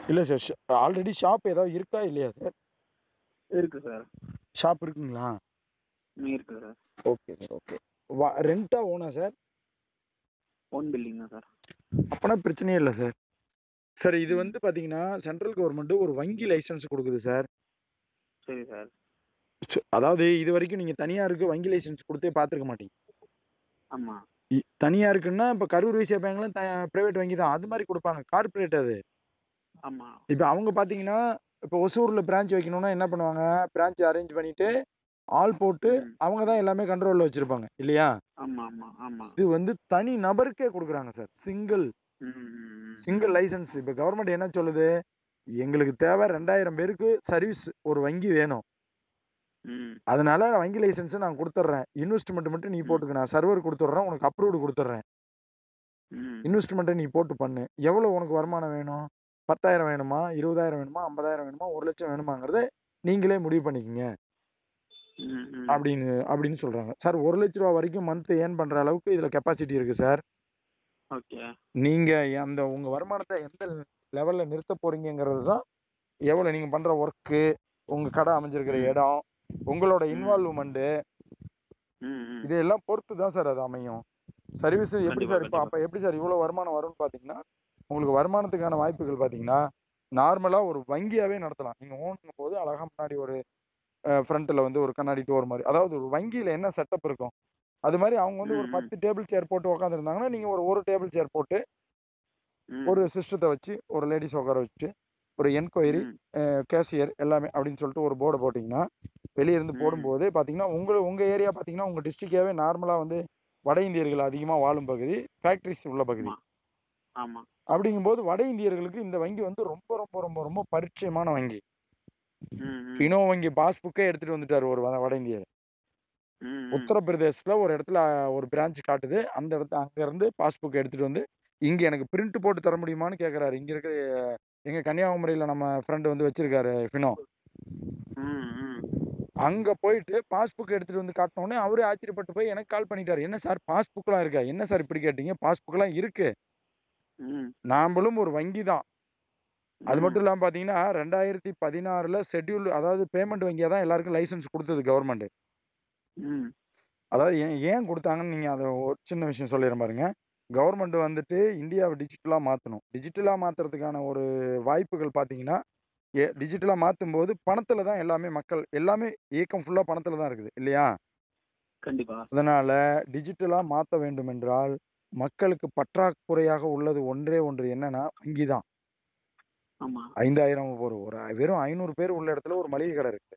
இல்லை sir already shop ஏதாவது இருக்கா இல்லையா சார் இருக்கு சார் ஷாப் இருக்குங்களா இருக்கு சார் ஓகே சார் ஓகே வா ரெண்டா ஓனா சார் ஓன் பில்டிங் தான் சார் அப்போனா பிரச்சனையே இல்லை சார் சார் இது வந்து பார்த்தீங்கன்னா சென்ட்ரல் கவர்மெண்ட் ஒரு வங்கி லைசன்ஸ் கொடுக்குது சார் சரி சார் சு- அதாவது இது வரைக்கும் நீங்கள் தனியாருக்கு வங்கி லைசன்ஸ் கொடுத்தே பார்த்துருக்க மாட்டீங்க ஆமாம் இ- தனியாருக்குன்னா இப்போ கரூர் வைசியா பேங்க்லாம் த ப்ரைவேட் வங்கி தான் அது மாதிரி கொடுப்பாங்க கார்ப்பரேட் அது ஆமாம் இப்போ அவங்க பார்த்தீங்கன்னா இப்போ ஒசூரில் பிரான்ச் வைக்கணும்னா என்ன பண்ணுவாங்க பிரான்ச் அரேஞ்ச் பண்ணிட்டு ஆள் போட்டு ம். அவங்க தான் எல்லாமே கண்ட்ரோலில் வச்சுருப்பாங்க இல்லையா ஆமாம் ஆமாம் ஆமாம் இது வந்து தனி நபருக்கே கொடுக்குறாங்க சார் சிங்கிள் ம் ம், ம். சிங்கிள் லைசன்ஸ் இப்போ கவர்மெண்ட் என்ன சொல்லுது எங்களுக்கு தேவை ரெண்டாயிரம் பேருக்கு சர்வீஸ் ஒரு வங்கி வேணும் ம் அதனால நான் வங்கி லைசன்ஸை நான் கொடுத்துட்றேன் இன்வெஸ்ட்மெண்ட் மட்டும் நீ ம். போட்டுக்க நான் சர்வர் கொடுத்துட்றேன் உனக்கு அப்ரூவ்டு கொடுத்துட்றேன் ம் இன்வெஸ்ட்மெண்ட்டை நீ போட்டு பண்ணு எவ்வளோ உனக்கு வருமானம் வேணும் பத்தாயிரம் வேணுமா இருபதாயிரம் வேணுமா ஐம்பதாயிரம் வேணுமா ஒரு லட்சம் வேணுமாங்கிறத நீங்களே முடிவு பண்ணிக்கங்க ம் ம் அப்படின்னு அப்படின்னு சொல்கிறாங்க சார் ஒரு லட்ச ரூபா வரைக்கும் மந்த் ஏர்ன் பண்ணுற அளவுக்கு இதில் கெப்பாசிட்டி இருக்குது சார் ஓகே நீங்கள் அந்த உங்கள் வருமானத்தை எந்த லெவலில் நிறுத்த போகிறீங்கிறது தான் எவ்வளோ நீங்கள் பண்ணுற ஒர்க்கு உங்கள் கடை அமைஞ்சிருக்கிற ம். இடம் உங்களோட ம். இன்வால்வ்மெண்ட்டு ம் ம் இதையெல்லாம் பொறுத்து தான் சார் அது அமையும் சர்வீஸ் எப்படி கண்டிப்பா, சார் இப்போ கண்டிப்பா. அப்போ எப்படி சார் இவ்வளோ வருமானம் வரும்னு பார்த்தீங்கன்னா உங்களுக்கு வருமானத்துக்கான வாய்ப்புகள் பார்த்தீங்கன்னா நார்மலாக ஒரு வங்கியாகவே நடத்தலாம் நீங்கள் ஓனுங்கும் போது அழகாக முன்னாடி ஒரு ஃப்ரண்ட்டில் வந்து ஒரு கண்ணாடி டோர் மாதிரி அதாவது ஒரு வங்கியில் என்ன செட்டப் இருக்கும் அது மாதிரி அவங்க வந்து ஒரு ம், ம். பத்து டேபிள் சேர் போட்டு உட்காந்துருந்தாங்கன்னா நீங்கள் ஒரு ஒரு டேபிள் சேர் போட்டு ம். ஒரு சிஸ்டத்தை வச்சு ஒரு லேடிஸ் உட்கார வச்சு ஒரு என்கொயரி ம். கேஷியர் எல்லாமே அப்படின்னு சொல்லிட்டு ஒரு போர்டை போட்டிங்கன்னா வெளியே இருந்து ம். போடும்போது பார்த்தீங்கன்னா உங்கள் உங்கள் ஏரியா பார்த்தீங்கன்னா உங்கள் டிஸ்ட்ரிக்டாகவே நார்மலாக வந்து வட இந்தியர்கள் அதிகமாக வாழும் பகுதி ஃபேக்ட்ரிஸ் உள்ள பகுதி ஆமா. ஆமா அப்படிங்கும்போது வட இந்தியர்களுக்கு இந்த வங்கி வந்து ரொம்ப ரொம்ப ரொம்ப ரொம்ப பரிச்சயமான வங்கி ம் ம். ஃபினோ வங்கி பாஸ்புக்கே எடுத்துட்டு வந்துட்டார் ஒரு வட வட இந்தியர் ம் ம். உத்தரப்பிரதேசில் ஒரு இடத்துல அஹ், ஒரு பிரான்ச் காட்டுது அந்த இடத்துல அங்கேருந்து பாஸ்புக் எடுத்துட்டு வந்து இங்கே எனக்கு பிரிண்ட் போட்டு தர முடியுமான்னு கேட்குறாரு இங்கே இருக்கிற எங்கள் கன்னியாகுமரியில் நம்ம ஃப்ரெண்டு வந்து வச்சிருக்காரு ஃபினோ ம் ம். அங்கே போயிட்டு பாஸ்புக் எடுத்துட்டு வந்து காட்டினோடனே அவரே ஆச்சரியப்பட்டு போய் எனக்கு கால் பண்ணிட்டார் என்ன சார் பாஸ்புக்லாம் இருக்கா என்ன சார் இப்படி கேட்டீங்க பாஸ்புக்லாம் இருக்கு ம். நாம்பளும் ஒரு வங்கி தான் அது ம். மட்டும் இல்லாமல் பார்த்தீங்கன்னா ரெண்டாயிரத்தி பதினாறில் ஷெட்யூல் அதாவது பேமெண்ட் வங்கியாக தான் எல்லாருக்கும் லைசன்ஸ் கொடுத்தது கவர்மெண்ட் ம். அதாவது ஏன் ஏன் கொடுத்தாங்கன்னு நீங்கள் அதை ஒரு சின்ன விஷயம் சொல்லிடுறேன் பாருங்க கவர்மெண்ட் வந்துட்டு இந்தியாவை டிஜிட்டலாக மாற்றணும் டிஜிட்டலாக மாற்றுறதுக்கான ஒரு வாய்ப்புகள் பார்த்தீங்கன்னா ஏ டிஜிட்டலாக மாற்றும் போது பணத்தில் தான் எல்லாமே மக்கள் எல்லாமே இயக்கம் ஃபுல்லாக பணத்தில் தான் இருக்குது இல்லையா கண்டிப்பா அதனால் டிஜிட்டலாக மாற்ற வேண்டும் என்றால் மக்களுக்கு பற்றாக்குறையாக உள்ளது ஒன்றே ஒன்று என்னன்னா வங்கி தான் ஆமா ஐந்தாயிரம் ஒரு ஒரு வெறும் ஐநூறு பேர் உள்ள இடத்துல ஒரு மளிகை கடை இருக்கு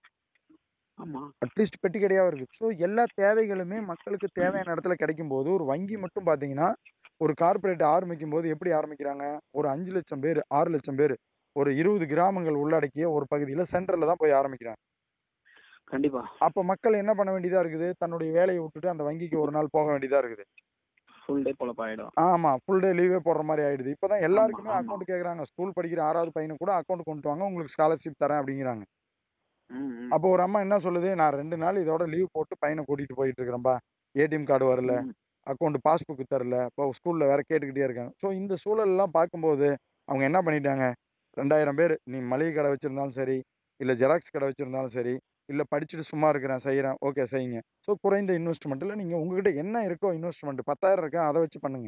ஆமா அட்லீஸ்ட் பெட்டி கடையாக இருக்கு ஸோ எல்லா தேவைகளுமே மக்களுக்கு தேவையான இடத்துல கிடைக்கும் போது ஒரு வங்கி மட்டும் பார்த்தீங்கன்னா ஒரு கார்ப்பரேட் ஆரம்பிக்கும் போது எப்படி ஆரம்பிக்கிறாங்க ஒரு அஞ்சு லட்சம் பேர் ஆறு லட்சம் பேர் ஒரு இருபது கிராமங்கள் உள்ளடக்கிய ஒரு பகுதியில் சென்டரில் தான் போய் ஆரம்பிக்கிறாங்க கண்டிப்பா அப்போ மக்கள் என்ன பண்ண வேண்டியதாக இருக்குது தன்னுடைய வேலையை விட்டுட்டு அந்த வங்கிக்கு ஒரு நாள் போக வேண்டியதாக இருக்குது ஃபுல் டே பொழப்பாயிடும் ஆமா ஃபுல் டே லீவே போடுற மாதிரி ஆயிடுது இப்போதான் எல்லாருக்குமே ஆமா. அக்கௌண்ட் கேக்குறாங்க ஸ்கூல் படிக்கிற ஆறாவது பையனுக்கு கூட அக்கௌண்ட் கொண்டு வாங்க உங்களுக்கு ஸ்காலர்ஷிப் தரேன் அப்படிங்கிறாங்க ம் ம். அப்போ ஒரு அம்மா என்ன சொல்லுது நான் ரெண்டு நாள் இதோட லீவ் போட்டு பையனை கூட்டிட்டு போயிட்டு இருக்கிறேன்பா ஏடிஎம் கார்டு வரல ம். அக்கௌண்ட் பாஸ்புக் தரல இப்போ ஸ்கூல்ல வேற கேட்டுக்கிட்டே இருக்காங்க ஸோ இந்த சூழல்லாம் பார்க்கும்போது அவங்க என்ன பண்ணிட்டாங்க ரெண்டாயிரம் பேர் நீ மளிகை கடை வச்சிருந்தாலும் சரி இல்லை ஜெராக்ஸ் கடை வச்சிருந்தாலும் சரி இல்லை படிச்சுட்டு சும்மா இருக்கிறேன் செய்கிறேன் ஓகே செய்யுங்க ஸோ குறைந்த இன்வெஸ்ட்மெண்ட்டில் நீங்கள் உங்ககிட்ட என்ன இருக்கோ இன்வெஸ்ட்மெண்ட் பத்தாயிரம் இருக்கா அதை வச்சு பண்ணுங்க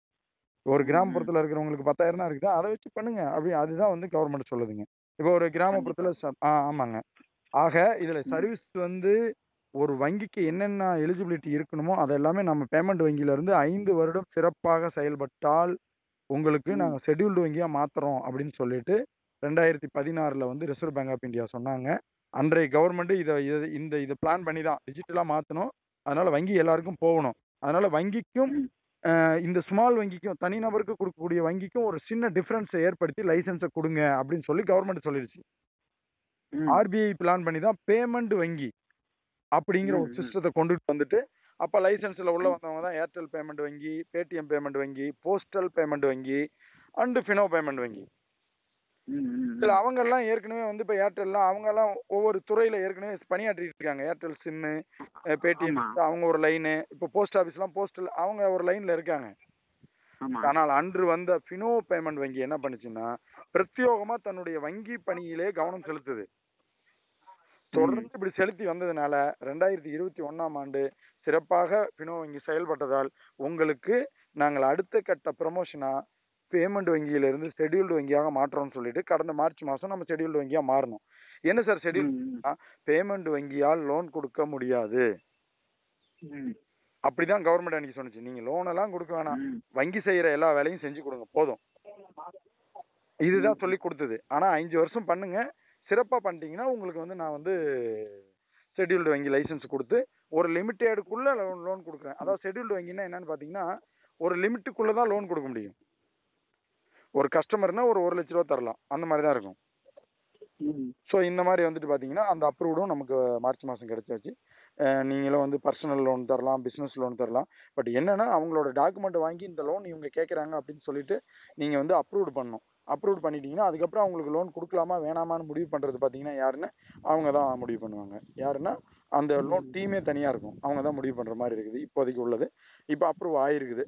ஒரு ம், கிராமப்புறத்தில் இருக்கிறவங்களுக்கு பத்தாயிரம் தான் இருக்குதா அதை வச்சு பண்ணுங்க அப்படி அதுதான் வந்து கவர்மெண்ட் சொல்லுதுங்க இப்போ ஒரு கிராமப்புறத்தில் ச- ஆ ஆமாங்க ஆக இதில் ம். சர்வீஸ் வந்து ஒரு வங்கிக்கு என்னென்ன எலிஜிபிலிட்டி இருக்கணுமோ அது எல்லாமே நம்ம பேமெண்ட் வங்கியிலேருந்து ஐந்து வருடம் சிறப்பாக செயல்பட்டால் உங்களுக்கு ம். நாங்கள் ஷெட்யூல்டு வங்கியாக மாற்றுறோம் அப்படின்னு சொல்லிட்டு ரெண்டாயிரத்தி பதினாறில் வந்து ரிசர்வ் பேங்க் ஆஃப் இந்தியா சொன்னாங்க அன்றைய கவர்மெண்ட் இதை இதை இந்த இதை பிளான் பண்ணி தான் டிஜிட்டலாக மாற்றணும் அதனால வங்கி எல்லாருக்கும் போகணும் அதனால வங்கிக்கும் ம். அஹ், இந்த ஸ்மால் வங்கிக்கும் தனிநபருக்கு கொடுக்கக்கூடிய வங்கிக்கும் ஒரு சின்ன டிஃப்ரென்ஸை ஏற்படுத்தி லைசன்ஸை கொடுங்க அப்படின்னு சொல்லி கவர்மெண்ட் சொல்லிடுச்சு ம். ஆர்பிஐ பிளான் பண்ணி தான் பேமெண்ட் வங்கி அப்படிங்கிற ஒரு ம், ம். சிஸ்டத்தை கொண்டுட்டு வந்துட்டு அப்போ லைசன்ஸில் உள்ள வந்தவங்க தான் ஏர்டெல் பேமெண்ட் வங்கி பேடிஎம் பேமெண்ட் வங்கி போஸ்டல் பேமெண்ட் வங்கி அண்டு ஃபினோ பேமெண்ட் வங்கி ம், ம், இதில் ம். அவங்கெல்லாம் ஏற்கனவே வந்து இப்போ ஏர்டெல்லாம் அவங்கெல்லாம் ஒவ்வொரு துறையில் ஏற்கனவே பணியாற்றிட்டு இருக்காங்க ஏர்டெல் சிம்மு பேடிஎம் ஆமா. அவங்க ஒரு லைனு இப்போ போஸ்ட் ஆஃபீஸ்லாம் போஸ்டல் அவங்க ஒரு லைனில் இருக்காங்க ஆமா ஆனால் அன்று வந்த ஃபினோ பேமெண்ட் வங்கி என்ன பண்ணுச்சுன்னா பிரத்யோகமா தன்னுடைய வங்கி பணியிலே கவனம் செலுத்துது தொடர்ந்து இப்படி செலுத்தி வந்ததுனால ரெண்டாயிரத்தி இருபத்தி ஒண்ணாம் ஆண்டு சிறப்பாக ஃபினோ வங்கி செயல்பட்டதால் உங்களுக்கு நாங்கள் அடுத்த கட்ட ப்ரமோஷனா பேமெண்ட் வங்கியிலிருந்து ஷெட்யூல்டு வங்கியாக மாற்றோம்னு சொல்லிட்டு கடந்த மார்ச் மாசம் நம்ம ஷெட்யூல்டு வங்கியா மாறணும் என்ன சார் ஷெட்யூல் ம், ம், பேமெண்ட் வங்கியால் லோன் கொடுக்க முடியாது ம், அப்படிதான் கவர்மெண்ட் அன்னைக்கு சொன்னுச்சு நீங்க லோன் எல்லாம் கொடுக்க வேணாம் ம். வங்கி செய்யற எல்லா வேலையும் செஞ்சு கொடுங்க போதும் இதுதான் சொல்லி கொடுத்தது ஆனா அஞ்சு வருஷம் பண்ணுங்க சிறப்பா பண்ணிட்டீங்கன்னா உங்களுக்கு வந்து நான் வந்து ஷெட்யூல்டு வங்கி லைசென்ஸ் கொடுத்து ஒரு லிமிட்டேடுக்குள்ள லோன் லோன் கொடுக்குறேன் அதாவது ஷெட்யூல்டு வங்கின்னா என்னன்னு பாத்தீங்கன்னா ஒரு லிமிட்டுக்குள்ள தான் லோன் கொடுக்க முடியும் ஒரு கஸ்டமர்னா ஒரு ஒரு லட்ச ரூபா தரலாம் அந்த மாதிரி தான் இருக்கும் ம். ஸோ இந்த மாதிரி வந்துட்டு பார்த்தீங்கன்னா அந்த அப்ரூவ்டும் நமக்கு மார்ச் மாதம் கிடைச்சாச்சு அஹ் நீங்களும் வந்து பர்சனல் லோன் தரலாம் பிஸ்னஸ் லோன் தரலாம் பட் என்னன்னா அவங்களோட டாக்குமெண்ட் வாங்கி இந்த லோன் இவங்க கேட்குறாங்க அப்படின்னு சொல்லிட்டு நீங்கள் வந்து அப்ரூவ்டு பண்ணணும் அப்ரூவ் பண்ணிட்டீங்கன்னா அதுக்கப்புறம் அவங்களுக்கு லோன் கொடுக்கலாமா வேணாமான்னு முடிவு பண்ணுறது பார்த்தீங்கன்னா யாருன்னு அவங்க தான் முடிவு பண்ணுவாங்க யாருன்னா அந்த லோன் டீமே தனியாக இருக்கும் அவங்க தான் முடிவு பண்ணுற மாதிரி இருக்குது இப்போதைக்கு உள்ளது இப்போ அப்ரூவ் ஆயிருக்குது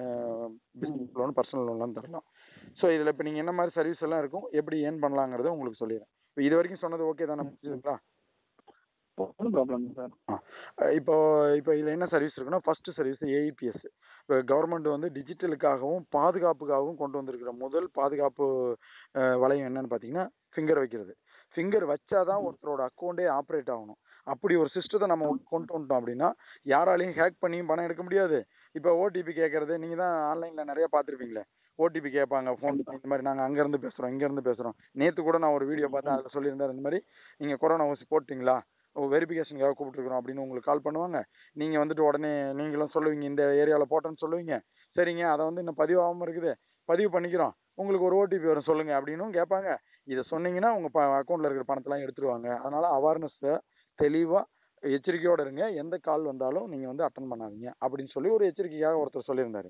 பிஸ்னஸ் லோன் பர்சனல் லோன்லாம் தரலாம் ஸோ இதில் இப்போ நீங்கள் என்ன மாதிரி சர்வீஸ் எல்லாம் இருக்கும் எப்படி ஏர்ன் பண்ணலாங்கிறத உங்களுக்கு சொல்லிடுறேன் இப்போ இது வரைக்கும் சொன்னது ஓகே தானே புரிஞ்சுதுங்களா ஒன்றும் ப்ராப்ளம் சார் அஹ் இப்போ இப்போ இதில் என்ன சர்வீஸ் இருக்குன்னா ஃபர்ஸ்ட் சர்வீஸ் ஏஇபிஎஸ் இப்போ கவர்மெண்ட் வந்து டிஜிட்டலுக்காகவும் பாதுகாப்புக்காகவும் கொண்டு வந்திருக்கிற முதல் பாதுகாப்பு அஹ், வளையம் என்னன்னு பார்த்தீங்கன்னா ஃபிங்கர் வைக்கிறது ஃபிங்கர் வச்சாதான் ஒருத்தரோட அக்கௌண்ட்டே ஆப்ரேட் ஆகணும் அப்படி ஒரு சிஸ்டத்தை நம்ம உள்ள கொண்டு வந்துட்டோம் அப்படின்னா யாராலையும் ஹேக் பண்ணியும் பணம் எடுக்க முடியாது இப்போ ஓடிபி கேட்கறது நீங்கள் தான் ஆன்லைனில் நிறைய பார்த்துருப்பீங்களே ஓடிபி கேட்பாங்க ஃபோன் இந்த மாதிரி நாங்கள் அங்கேருந்து பேசுகிறோம் இங்கேருந்து பேசுகிறோம் நேற்று கூட நான் ஒரு வீடியோ பார்த்தேன் அதில் சொல்லியிருந்தார் இந்த மாதிரி நீங்கள் கொரோனா ஊசி போட்டிங்களா வெரிஃபிகேஷனுக்காக கூப்பிட்டுருக்குறோம் அப்படின்னு உங்களுக்கு கால் பண்ணுவாங்க நீங்கள் வந்துட்டு உடனே நீங்களும் சொல்லுவீங்க இந்த ஏரியாவில் போட்டேன்னு சொல்லுவீங்க சரிங்க அதை வந்து இன்னும் பதிவாகாமல் இருக்குது பதிவு பண்ணிக்கிறோம் உங்களுக்கு ஒரு ஓடிபி வரும் சொல்லுங்க அப்படின்னும் கேட்பாங்க இதை சொன்னீங்கன்னா உங்கள் ப அக்கௌண்ட்டில் இருக்கிற பணத்தெல்லாம் எடுத்துருவாங்க அதனால அவேர்னஸை தெளிவாக எச்சரிக்கையோட இருங்க எந்த கால் வந்தாலும் நீங்கள் வந்து அட்டன் பண்ணாதீங்க அப்படின்னு சொல்லி ஒரு எச்சரிக்கையாக ஒருத்தர் சொல்லியிருந்தாரு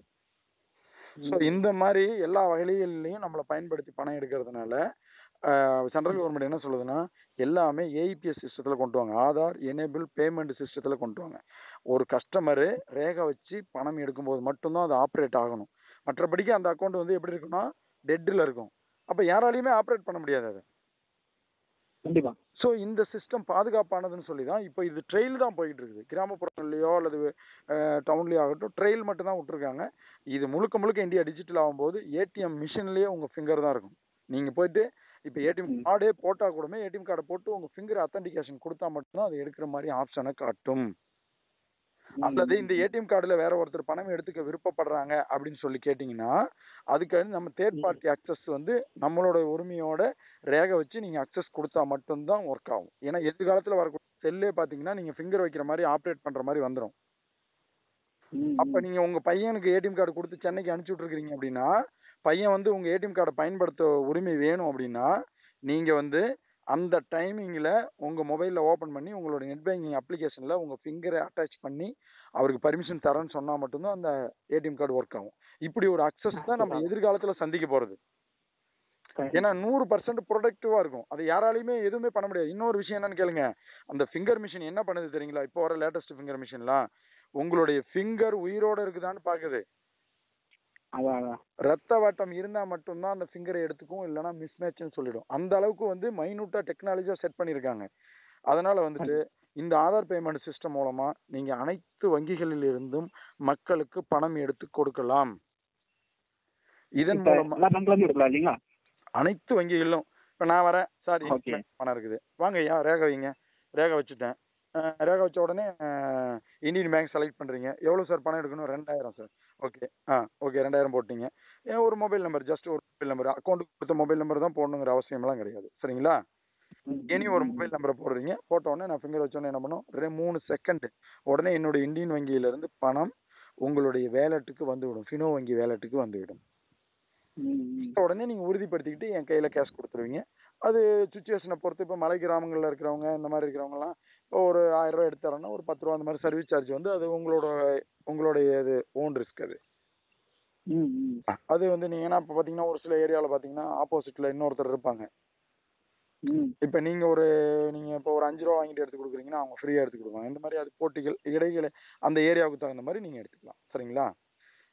ஸோ இந்த மாதிரி எல்லா வகையிலையும் நம்மளை பயன்படுத்தி பணம் எடுக்கிறதுனால சென்ட்ரல் கவர்மெண்ட் என்ன சொல்லுதுன்னா எல்லாமே ஏஇபிஎஸ் சிஸ்டத்தில் கொண்டு வாங்க ஆதார் எனேபிள் பேமெண்ட் சிஸ்டத்தில் கொண்டு வாங்க ஒரு கஸ்டமரு ரேகை வச்சு பணம் எடுக்கும்போது மட்டும்தான் அது ஆப்ரேட் ஆகணும் மற்றபடிக்கு அந்த அக்கௌண்ட் வந்து எப்படி இருக்குன்னா டெட்டில் இருக்கும் அப்போ யாராலையுமே ஆப்ரேட் பண்ண முடியாது அதை கண்டிப்பா ஸோ இந்த சிஸ்டம் பாதுகாப்பானதுன்னு சொல்லி தான் இப்போ இது ட்ரெயில் தான் போயிட்டு இருக்குது கிராமப்புறங்கள்லையோ அல்லது டவுன்லேயோ ஆகட்டும் ட்ரெயில் மட்டும் தான் விட்டுருக்காங்க இது முழுக்க முழுக்க இந்தியா டிஜிட்டல் ஆகும்போது ஏடிஎம் மிஷின்லேயே உங்கள் ஃபிங்கர் தான் இருக்கும் நீங்கள் போயிட்டு இப்போ ஏடிஎம் ம். கார்டே போட்டால் கூடமே ஏடிஎம் கார்டை போட்டு உங்கள் ஃபிங்கர் அத்தன்டிகேஷன் கொடுத்தா மட்டும்தான் அது எடுக்கிற மாதிரி ஆப்ஷனை காட்டும் அல்லது இந்த ஏடிஎம் கார்டுல வேற ஒருத்தர் பணம் எடுத்துக்க விருப்பப்படுறாங்க அப்படின்னு சொல்லி கேட்டிங்கன்னா அதுக்கு வந்து நம்ம தேர்ட் ம். பார்ட்டி அக்சஸ் வந்து நம்மளோட உரிமையோட ரேகை வச்சு நீங்க அக்சஸ் கொடுத்தா மட்டும்தான் ஒர்க் ஆகும் ஏன்னா எதிர்காலத்துல வரக்கூடிய செல்லே பாத்தீங்கன்னா நீங்க ஃபிங்கர் வைக்கிற மாதிரி ஆப்ரேட் பண்ற மாதிரி வந்துடும் ம், அப்ப நீங்க உங்க பையனுக்கு ஏடிஎம் கார்டு கொடுத்து சென்னைக்கு அனுப்பிச்சு விட்டுருக்கீங்க அப்படின்னா பையன் வந்து உங்க ஏடிஎம் கார்டை பயன்படுத்த உரிமை வேணும் அப்படின்னா நீங்க வந்து அந்த டைமிங்ல உங்க மொபைல்ல ஓபன் பண்ணி உங்களோட நெட் பேங்கிங் அப்ளிகேஷன்ல உங்க ஃபிங்கரை அட்டாச் பண்ணி அவருக்கு பர்மிஷன் தரேன்னு சொன்னா மட்டும்தான் அந்த ஏடிஎம் கார்டு ஒர்க் ஆகும் இப்படி ஒரு அக்சஸ் தான் நம்ம எதிர்காலத்துல சந்திக்க போறது கண்டிப்பா. ஏன்னா நூறு பர்சன்ட் ப்ரொடக்டிவா இருக்கும் அது யாராலையுமே எதுவுமே பண்ண முடியாது இன்னொரு விஷயம் என்னன்னு கேளுங்க அந்த ஃபிங்கர் மிஷின் என்ன பண்ணுது தெரியுங்களா இப்போ வர லேட்டஸ்ட் ஃபிங்கர் மிஷின்லாம் உங்களுடைய ஃபிங்கர் உயிரோட இருக்குதான்னு பாக்குது அதான் அதான் ரத்த வாட்டம் இருந்தா மட்டும்தான் அந்த ஃபிங்கரை எடுத்துக்கும் இல்லைன்னா மிஸ்மேட்ச்னு சொல்லிடும் அந்த அளவுக்கு வந்து மைனூட்டா டெக்னாலஜியா செட் பண்ணியிருக்காங்க அதனால வந்துட்டு இந்த ஆதார் பேமெண்ட் சிஸ்டம் மூலமா நீங்க அனைத்து வங்கிகளில் இருந்தும் மக்களுக்கு பணம் எடுத்து கொடுக்கலாம் இதன் இப்ப மூலமா எல்லா பேங்க்ல இருந்து எடுக்கலாம் இல்லைங்களா அனைத்து வங்கிகளிலும் இப்ப நான் வரேன் சார் Okay. எனக்கு பணம் இருக்குது வாங்க ஐயா ரேகை வைங்க ரேகை வச்சுட்டேன் அஹ் ரேகை வச்ச உடனே அஹ், இந்தியன் பேங்க் செலக்ட் பண்றீங்க எவ்வளவு சார் பணம் எடுக்கணும் ரெண்டாயிரம் சார் ஓகே ஆ ஓகே ரெண்டாயிரம் போட்டீங்க ஏன் ஒரு மொபைல் நம்பர் ஜஸ்ட் ஒரு மொபைல் நம்பர் அக்கௌண்ட்டுக்கு கொடுத்த மொபைல் நம்பர் தான் போடணுங்கிற அவசியம்லாம் கிடையாது சரிங்களா ம், இனி ஒரு மொபைல் நம்பரை போடுறீங்க போட்ட உடனே நான் ஃபிங்கர் வச்சோடனே என்ன பண்ணும் ரெ மூணு செகண்ட் உடனே என்னுடைய இந்தியன் வங்கியில இருந்து பணம் உங்களுடைய வேலெட்டுக்கு வந்துவிடும் ஃபினோ வங்கி வேலெட்டுக்கு வந்துவிடும் ம், ம். உடனே நீங்க உறுதிப்படுத்திக்கிட்டு என் கையில கேஷ் கொடுத்துருவீங்க அது சுச்சுவேஷனை பொறுத்து இப்போ மலை கிராமங்கள்ல இருக்கிறவங்க இந்த மாதிரி இருக்கிறவங்கலாம் இப்போ ஒரு ஆயிரம் ரூபாய் எடுத்து தரோம்னா ஒரு பத்து ரூபா அந்த மாதிரி சர்வீஸ் சார்ஜ் வந்து அது உங்களோட உங்களுடைய இது ஓன் ரிஸ்க் அது ம், ம். அது வந்து நீங்க ஏன்னா இப்போ பாத்தீங்கன்னா ஒரு சில ஏரியாவில் பாத்தீங்கன்னா ஆப்போசிட்ல இன்னொருத்தர் இருப்பாங்க ம். இப்போ நீங்க ஒரு நீங்க இப்போ ஒரு அஞ்சு ரூபா வாங்கிட்டு எடுத்து கொடுக்குறீங்கன்னா அவங்க ஃப்ரீயா எடுத்து கொடுப்பாங்க இந்த மாதிரி அது போட்டிகள் இடைகளை அந்த ஏரியாவுக்கு தகுந்த மாதிரி நீங்க எடுத்துக்கலாம் சரிங்களா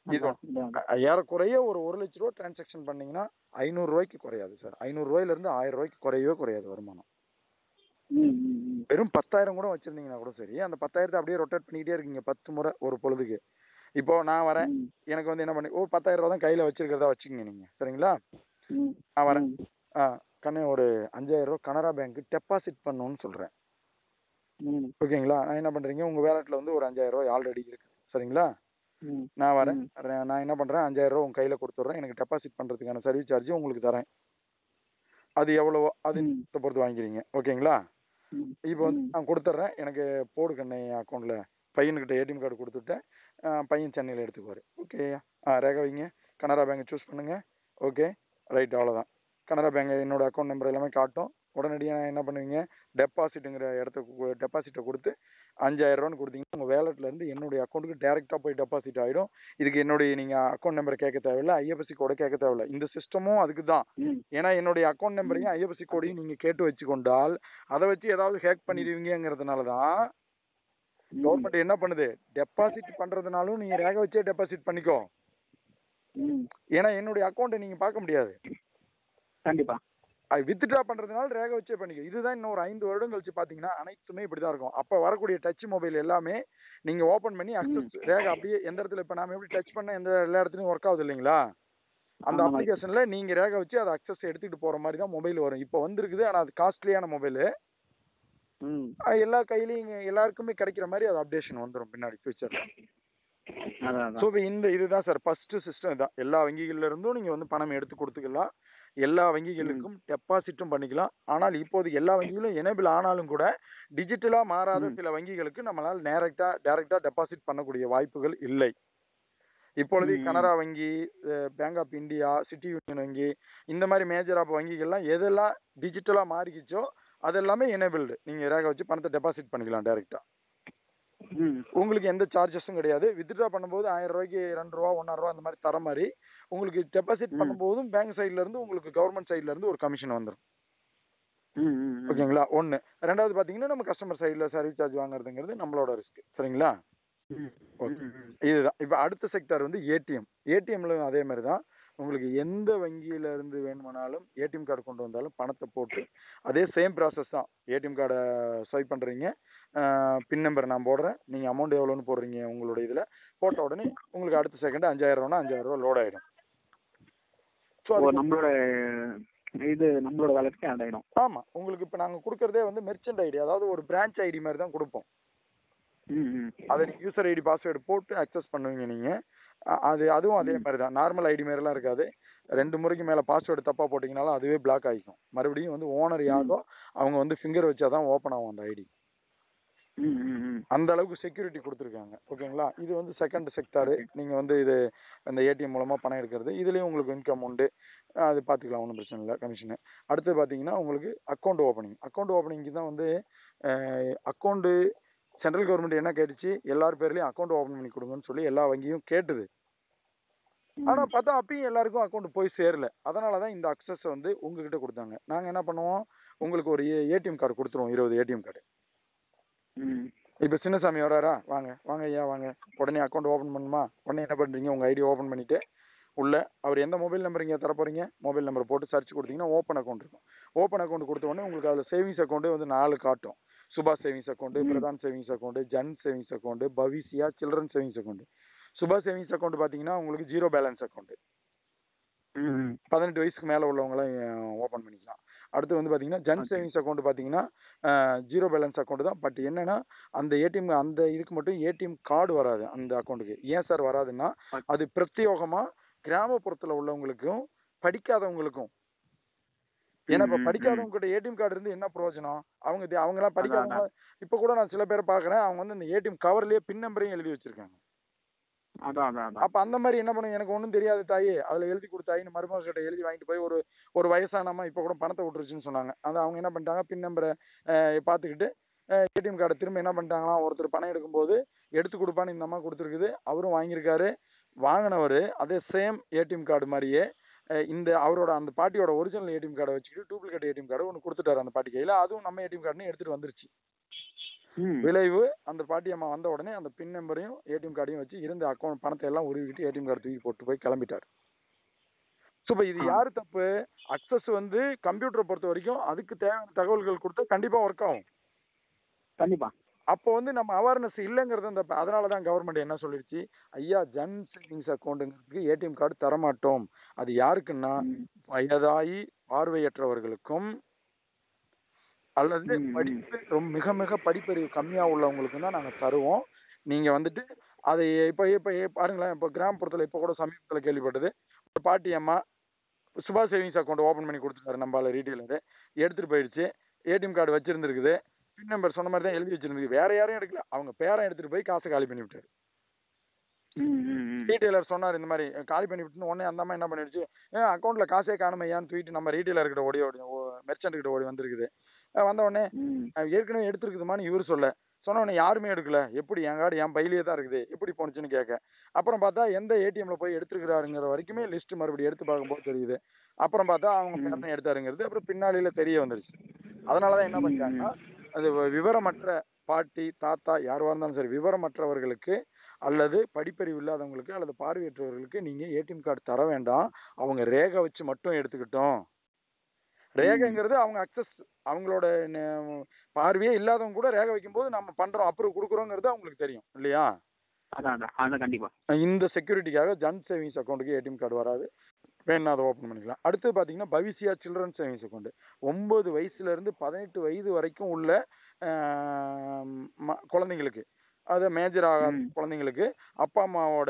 இது அதான், அதான், அதான். அ- ஏறக்குறைய ஒரு ஒரு லட்ச ரூபா டிரான்சாக்ஷன் பண்ணீங்கன்னா ஐநூறு ரூபாய்க்கு குறையாது சார் ஐநூறு ரூபாயில இருந்து ஆயிரம் ரூபாய்க்கு குறையவே குறையாது வருமானம் ம், ம், ம். வெறும் பத்தாயிரம் கூட வச்சிருந்தீங்கன்னா கூட சரி அந்த பத்தாயிரத்தை அப்படியே ரொட்டேட் பண்ணிக்கிட்டே இருக்கீங்க பத்து முறை ஒரு பொழுதுக்கு இப்போ நான் வரேன் ம், எனக்கு வந்து என்ன பண்ணி ஓ பத்தாயிரம் ரூபா தான் கையில வச்சிருக்கிறதா வச்சுக்கோங்க நீங்க சரிங்களா ம், நான் வரேன் ம், ஆ கண்ணே ஒரு அஞ்சாயிரம் ரூபா கனரா பேங்க் டெபாசிட் பண்ணணும்னு சொல்றேன் ம், ஓகேங்களா நான் என்ன பண்றீங்க உங்க வேலட்ல வந்து ஒரு அஞ்சாயிரம் ரூபாய் ஆல்ரெடி இருக்கு சரிங்களா ம், நான் வரேன் ம். ர- நான் என்ன பண்றேன் அஞ்சாயிரம் ரூபா உங்க கையில கொடுத்துட்றேன் எனக்கு டெபாசிட் பண்றதுக்கான சர்வீஸ் சார்ஜ் உங்களுக்கு தரேன் அது எவ்வளவோ அது ம், இதை பொறுத்து வாங்கிக்கிறீங்க ஓகேங்களா ம், இப்போ வந்து ம். நான் கொடுத்துட்றேன் எனக்கு போடு கண்ணை அக்கௌண்ட்ல பையனுக்கிட்ட ஏடிஎம் கார்டு கொடுத்துட்டேன் ஆ, பையன் சென்னையில் எடுத்துக்குவார் ஓகே ஆ ரேகா வைங்க கனரா பேங்கை சூஸ் பண்ணுங்க ஓகே ரைட் அவ்வளோதான் கனரா பேங்க் என்னோட அக்கௌண்ட் நம்பர் எல்லாமே காட்டும் உடனடியாக என்ன பண்ணுவீங்க டெபாசிட்டுங்கிற இடத்துக்கு டெபாசிட்டை கொடுத்து அஞ்சாயிரம் ரூபான்னு கொடுத்தீங்கன்னா உங்கள் வேலட்ல இருந்து என்னுடைய அக்கௌண்ட்டுக்கு டேரெக்டாக போய் டெபாசிட் ஆகிடும் இதுக்கு என்னுடைய நீங்கள் அக்கௌண்ட் நம்பர் கேட்க தேவையில்ல ஐஎஃப்எஸ்சி கோட கேட்க தேவையில்ல இந்த சிஸ்டமும் அதுக்கு தான் ம், ஏன்னா என்னுடைய அக்கௌண்ட் நம்பரையும் ஐஎஃப்எஸ்சி கோடையும் நீங்கள் கேட்டு வச்சுக்கொண்டால் அதை வச்சு ஏதாவது ஹேக் பண்ணிடுவீங்கிறதுனால தான் கவர்மெண்ட் என்ன பண்ணுது டெபாசிட் பண்றதுனாலும் நீங்க ரேக வச்சே டெபாசிட் பண்ணிக்கோ ம். ஏன்னா என்னுடைய அக்கௌண்ட்டை நீங்க பார்க்க முடியாது கண்டிப்பா அது வித்ட்ரா பண்றதுனால ரேக வச்சே பண்ணிக்கோ இதுதான் இன்னும் ஒரு ஐந்து வருடம் கழிச்சு பாத்தீங்கன்னா அனைத்துமே இப்படிதான் இருக்கும் அப்ப வரக்கூடிய டச் மொபைல் எல்லாமே நீங்க ஓபன் பண்ணி அக்சஸ் ரேக அப்படியே எந்த இடத்துல இப்ப நாம எப்படி டச் பண்ண எந்த எல்லா இடத்துலயும் ஒர்க் ஆகுது இல்லைங்களா அந்த ஆமா. அப்ளிகேஷன்ல நீங்க ரேக வச்சு அதை அக்சஸ் எடுத்துட்டு போற மாதிரி தான் மொபைல் வரும் இப்போ வந்திருக்குது ஆனா அது காஸ்ட்லியான மொபைல் ம் எல்லா கையிலயும் இங்க எல்லாருக்குமே கிடைக்கிற மாதிரி அது அப்டேஷன் வந்துடும் பின்னாடி ஃபியூச்சர்ல அதான் ஸோ அதான் இந்த இதுதான் சார் ஃபர்ஸ்ட் சிஸ்டம் இதான் எல்லா வங்கிகள்ல இருந்தும் நீங்க வந்து பணம் எடுத்து கொடுத்துக்கலாம் எல்லா வங்கிகளுக்கும் டெபாசிட்டும் பண்ணிக்கலாம் ஆனால் இப்போது எல்லா வங்கிகளும் எனேபிள் ஆனாலும் கூட டிஜிட்டலா மாறாத ம். சில வங்கிகளுக்கு நம்மளால் நேரக்டா டைரக்டா டெபாசிட் பண்ணக்கூடிய வாய்ப்புகள் இல்லை இப்பொழுது ம். கனரா வங்கி bank of India city union வங்கி இந்த மாதிரி மேஜர் ஆஃப் வங்கிகள்லாம் எதெல்லாம் டிஜிட்டலா மாறிக்கிச்சோ அது எல்லாமே எனேபிள்டு நீங்க ரேகை வச்சு பணத்தை டெபாசிட் பண்ணிக்கலாம் டைரக்டா ம் உங்களுக்கு எந்த சார்ஜஸும் கிடையாது வித்ட்ரா பண்ணும்போது ஆயிரம் ரூபாய்க்கு ரெண்டு ரூபா ஒன்னாயிரம் ரூபா அந்த மாதிரி தர மாதிரி உங்களுக்கு டெபாசிட் ம். பண்ணும்போதும் பேங்க் சைடுல இருந்து உங்களுக்கு கவர்மெண்ட் சைடுல இருந்து ஒரு கமிஷன் வந்துடும் ம் ம் ம். ஓகேங்களா ஒன்னு ரெண்டாவது பாத்தீங்கன்னா நம்ம கஸ்டமர் சைடுல சர்வீஸ் சார்ஜ் வாங்குறதுங்கிறது நம்மளோட ரிஸ்க் சரிங்களா ம் ஓகே ம் ம். இதுதான் இப்போ அடுத்த செக்டார் வந்து ஏடிஎம் ஏடிஎம்ல அதே மாதிரி தான் உங்களுக்கு எந்த வங்கியில இருந்து வேணுமானாலும் ஏடிஎம் கார்டு கொண்டு வந்தாலும் பணத்தை போட்டு அதே சேம் ப்ராசஸ் தான் ஏடிஎம் கார்டை ஸ்வைப் பண்றீங்க பின் நம்பர் நான் போடுறேன் நீங்க அமௌண்ட் எவ்வளோன்னு போடுறீங்க உங்களோட இதுல போட்ட உடனே உங்களுக்கு அடுத்த செகண்ட் அஞ்சாயிரம் ரூபானா அஞ்சாயிரம் ரூபா லோட் ஆயிடும் ஸோ ஓ நம்மளோட இது நம்மளோட வேலைக்கு ஆட் ஆயிடும் ஆமா உங்களுக்கு இப்போ நாங்க கொடுக்கறதே வந்து மெர்ச்சன்ட் ஐடி அதாவது ஒரு பிரான்ச் ஐடி மாதிரி தான் கொடுப்போம் ம் ம் அதை யூசர் ஐடி பாஸ்வேர்டு போட்டு அக்சஸ் பண்ணுவீங்க நீங்க அ- அது அதுவும் அதே மாதிரி தான் நார்மல் ஐடி மாதிரிலாம் இருக்காது ரெண்டு முறைக்கு மேல பாஸ்வேர்டு தப்பா போட்டீங்கனாலும் அதுவே பிளாக் ஆகிக்கும் மறுபடியும் வந்து ஓனர் யாரோ அவங்க வந்து ஃபிங்கர் வச்சாதான் ஓப்பன் ஆகும் அந்த ஐடி ம் ம் ம் அந்த அளவுக்கு செக்யூரிட்டி கொடுத்துருக்காங்க ஓகேங்களா இது வந்து செகண்ட் செக்டார் நீங்க வந்து இது அந்த ஏடிஎம் மூலமா பணம் எடுக்கிறது இதுலயும் உங்களுக்கு இன்கம் உண்டு அது பார்த்துக்கலாம் ஒன்றும் பிரச்சனை இல்லை கமிஷனு அடுத்து பார்த்தீங்கன்னா உங்களுக்கு அக்கௌண்ட் ஓப்பனிங் அக்கௌண்ட் ஓப்பனிங்க்கு தான் வந்து அக்கௌண்ட் சென்ட்ரல் கவர்மெண்ட் என்ன கேட்டுச்சு எல்லார் பேர்லயும் அக்கௌண்ட் ஓப்பன் பண்ணி கொடுங்கன்னு சொல்லி எல்லா வங்கியும் கேட்டுது ஆனா பார்த்தா அப்பயும் எல்லாருக்கும் அக்கௌண்ட் போய் சேரல அதனால தான் இந்த அக்சஸ் வந்து உங்ககிட்ட கொடுத்தாங்க நாங்க என்ன பண்ணுவோம் உங்களுக்கு ஒரு ஏடிஎம் கார்டு கொடுத்துருவோம் இருபது ஏடிஎம் கார்டு ம் இப்போ சின்னசாமி வராரா வாங்க வாங்க ஐயா வாங்க உடனே அக்கௌண்ட் ஓப்பன் பண்ணுமா உடனே என்ன பண்றீங்க உங்க ஐடி ஓப்பன் பண்ணிட்டு உள்ள அவர் எந்த மொபைல் நம்பர் இங்கே தர போறீங்க மொபைல் நம்பர் போட்டு சர்ச் கொடுத்தீங்கன்னா ஓப்பன் அக்கௌண்ட் இருக்கும் ஓப்பன் அக்கௌண்ட் கொடுத்த உடனே உங்களுக்கு அதில் சேவிங்ஸ் அக்கௌண்ட் வந்து நாலு காட்டும் சுபாஷ் சேவிங்ஸ் அக்கௌண்ட் ம். Pradhan savings account Jan savings account Bhavishya children savings account சுபாஷ் சேவிங்ஸ் அக்கௌண்ட் பார்த்தீங்கன்னா உங்களுக்கு ஜீரோ பேலன்ஸ் அக்கௌண்ட் ம் ம் பதினெட்டு வயசுக்கு மேலே உள்ளவங்களாம் ஓப்பன் பண்ணிக்கலாம் அடுத்து வந்து பார்த்தீங்கன்னா ஜன் Okay. சேவிங்ஸ் அக்கௌண்ட் பார்த்தீங்கன்னா ஜீரோ பேலன்ஸ் அக்கௌண்ட் தான் பட் என்னன்னா அந்த ஏடிஎம் அந்த இதுக்கு மட்டும் ஏடிஎம் கார்டு வராது அந்த அக்கௌண்ட்டுக்கு ஏன் சார் வராதுன்னா Okay. அது பிரத்யேகமா கிராமப்புறத்துல உள்ளவங்களுக்கும் படிக்காதவங்களுக்கும் ஏன்னா இப்ப ம், ம், படிக்காதவங்க கிட்ட ஏடிஎம் கார்டு இருந்து என்ன பிரயோஜனம் அவங்க தி- அவங்க எல்லாம் படிக்காதவங்க இப்ப கூட நான் சில பேரை பாக்குறேன் அவங்க வந்து இந்த ஏடிஎம் கவர்லயே பின் நம்பரையும் எழுதி வச்சிருக்காங்க அதான் அதான் அதான் அப்ப அந்த மாதிரி என்ன பண்ணுங்க எனக்கு ஒண்ணும் தெரியாது தாயி அதுல எழுதி கொடுத்தாயின்னு மருமக கிட்ட எழுதி வாங்கிட்டு போய் ஒரு ஒரு வயசானம்மா இப்ப கூட பணத்தை விட்டுருச்சுன்னு சொன்னாங்க அது அவங்க என்ன பண்ணிட்டாங்க பின் நம்பரை பாத்துக்கிட்டு ஏடிஎம் கார்டை திரும்ப என்ன பண்ணிட்டாங்களாம் ஒருத்தர் பணம் எடுக்கும்போது எடுத்து கொடுப்பான்னு இந்த அம்மா கொடுத்துருக்குது அவரும் வாங்கியிருக்காரு வாங்கினவர் அதே சேம் ஏடிஎம் கார்டு மாதிரியே அஹ் இந்த அவரோட அந்த பாட்டியோட ஒரிஜினல் ஏடிஎம் கார்டை வச்சுக்கிட்டு டூப்ளிகேட் ஏடிஎம் கார்டு ஒன்று கொடுத்துட்டாரு அந்த பாட்டி கையில் அதுவும் நம்ம ஏடிஎம் கார்டுன்னு எடுத்துட்டு வந்துருச்சு ம் விளைவு அந்த பாட்டியம்மா வந்த உடனே அந்த பின் நம்பரையும் ஏடிஎம் கார்டையும் வச்சு இருந்த அக்கௌண்ட் பணத்தை எல்லாம் உருவிக்கிட்டு ஏடிஎம் கார்டு தூக்கி போட்டு போய் கிளம்பிட்டார் ஸோ இப்போ இது ஆ. யாரு தப்பு அக்சஸ் வந்து கம்ப்யூட்டரை பொறுத்த வரைக்கும் அதுக்கு தேவையான தகவல்கள் கொடுத்தா கண்டிப்பா ஒர்க் ஆகும் கண்டிப்பா அப்போ வந்து நம்ம அவேர்னஸ் இல்லைங்கிறது அந்த அதனால தான் கவர்மெண்ட் என்ன சொல்லிருச்சு ஐயா ஜன் சேவிங்ஸ் அக்கௌண்ட்டுங்கிறதுக்கு ஏடிஎம் கார்டு தரமாட்டோம் அது யாருக்குன்னா ம். வயதாகி பார்வையற்றவர்களுக்கும் அல்லது ம், ம். படிப்பு ரொம்ப மிக மிக படிப்பறிவு கம்மியா உள்ளவங்களுக்கும் தான் நாங்க தருவோம் நீங்க வந்துட்டு அதை இப்ப இப்ப பாருங்களேன் இப்ப கிராமப்புறத்துல இப்ப கூட சமீபத்துல கேள்விப்பட்டது ஒரு பாட்டி அம்மா சுபாஷ் சேவிங்ஸ் அக்கௌண்ட் ஓபன் பண்ணி கொடுத்துருக்காரு நம்மளால ரீட்டெயிலரு எடுத்துட்டு போயிடுச்சு ஏடிஎம் கார்டு வச்சிருந்துருக்குது பின் நம்பர் சொன்ன மாதிரி தான் எழுதி வச்சிருந்துருக்கு வேற யாரையும் எடுக்கல அவங்க பேரன் எடுத்துட்டு போய் காசை காலி பண்ணி விட்டாரு ம், ம், ம். ரீட்டெயிலர் சொன்னார் இந்த மாதிரி காலி பண்ணி விட்டுன்னு உடனே அந்த அம்மா என்ன பண்ணிடுச்சு ஏன் அக்கௌண்ட்ல காசே காணுமையான்னு தூக்கிட்டு நம்ம ரீட்டெயிலர் கிட்ட ஓடி ஓடி மெர்ச்சன்ட் கிட்ட ஓடி வந்திருக்குது அஹ் வந்த உடனே ம். அஹ் ஏற்கனவே எடுத்துருக்குதுமான்னு இவர் சொல்ல சொன்ன உடனே யாருமே எடுக்கல எப்படி என் கார்டு என் பையிலேயே தான் இருக்குது எப்படி போனுச்சுன்னு கேட்க அப்புறம் பார்த்தா எந்த ஏடிஎம்ல போய் எடுத்துருக்கிறாருங்கிற வரைக்குமே லிஸ்ட் மறுபடியும் எடுத்து பார்க்கும்போது தெரியுது அப்புறம் பார்த்தா அவங்க ம். பேர் தான் எடுத்தாருங்கிறது அப்புறம் பின்னாளியில தெரிய வந்துருச்சு அதனாலதான் என்ன பண்ணிட்டாங்கன்னா அது வ- விவரமற்ற பாட்டி தாத்தா யாருவா இருந்தாலும் சரி விவரமற்றவர்களுக்கு அல்லது படிப்பறிவு இல்லாதவங்களுக்கு அல்லது பார்வையற்றவர்களுக்கு நீங்க ஏடிஎம் கார்டு தர வேண்டாம் அவங்க ரேகை வச்சு மட்டும் எடுத்துக்கிட்டோம் ரேகைங்கிறது அவங்க அக்சஸ் அவங்களோட ந- பார்வையே இல்லாதவங்க கூட ரேகை வைக்கும்போது நம்ம பண்றோம் அப்ரூவ் கொடுக்குறோங்கிறது அவங்களுக்கு தெரியும் இல்லையா அதான் அதான் அதான் கண்டிப்பா இந்த செக்யூரிட்டிக்காக ஜன் சேவிங்ஸ் அக்கௌண்ட்டுக்கு ஏடிஎம் கார்டு வராது வேணா அதை ஓப்பன் பண்ணிக்கலாம் அடுத்து பார்த்தீங்கன்னா பவிசியா சில்ட்ரன் சேவிங்ஸ் அக்கௌண்ட் ஒன்பது வயசுல இருந்து பதினெட்டு வயது வரைக்கும் உள்ள ஆஹ், ம- குழந்தைங்களுக்கு அது மேஜர் ஆகாத ம். குழந்தைங்களுக்கு அப்பா அம்மாவோட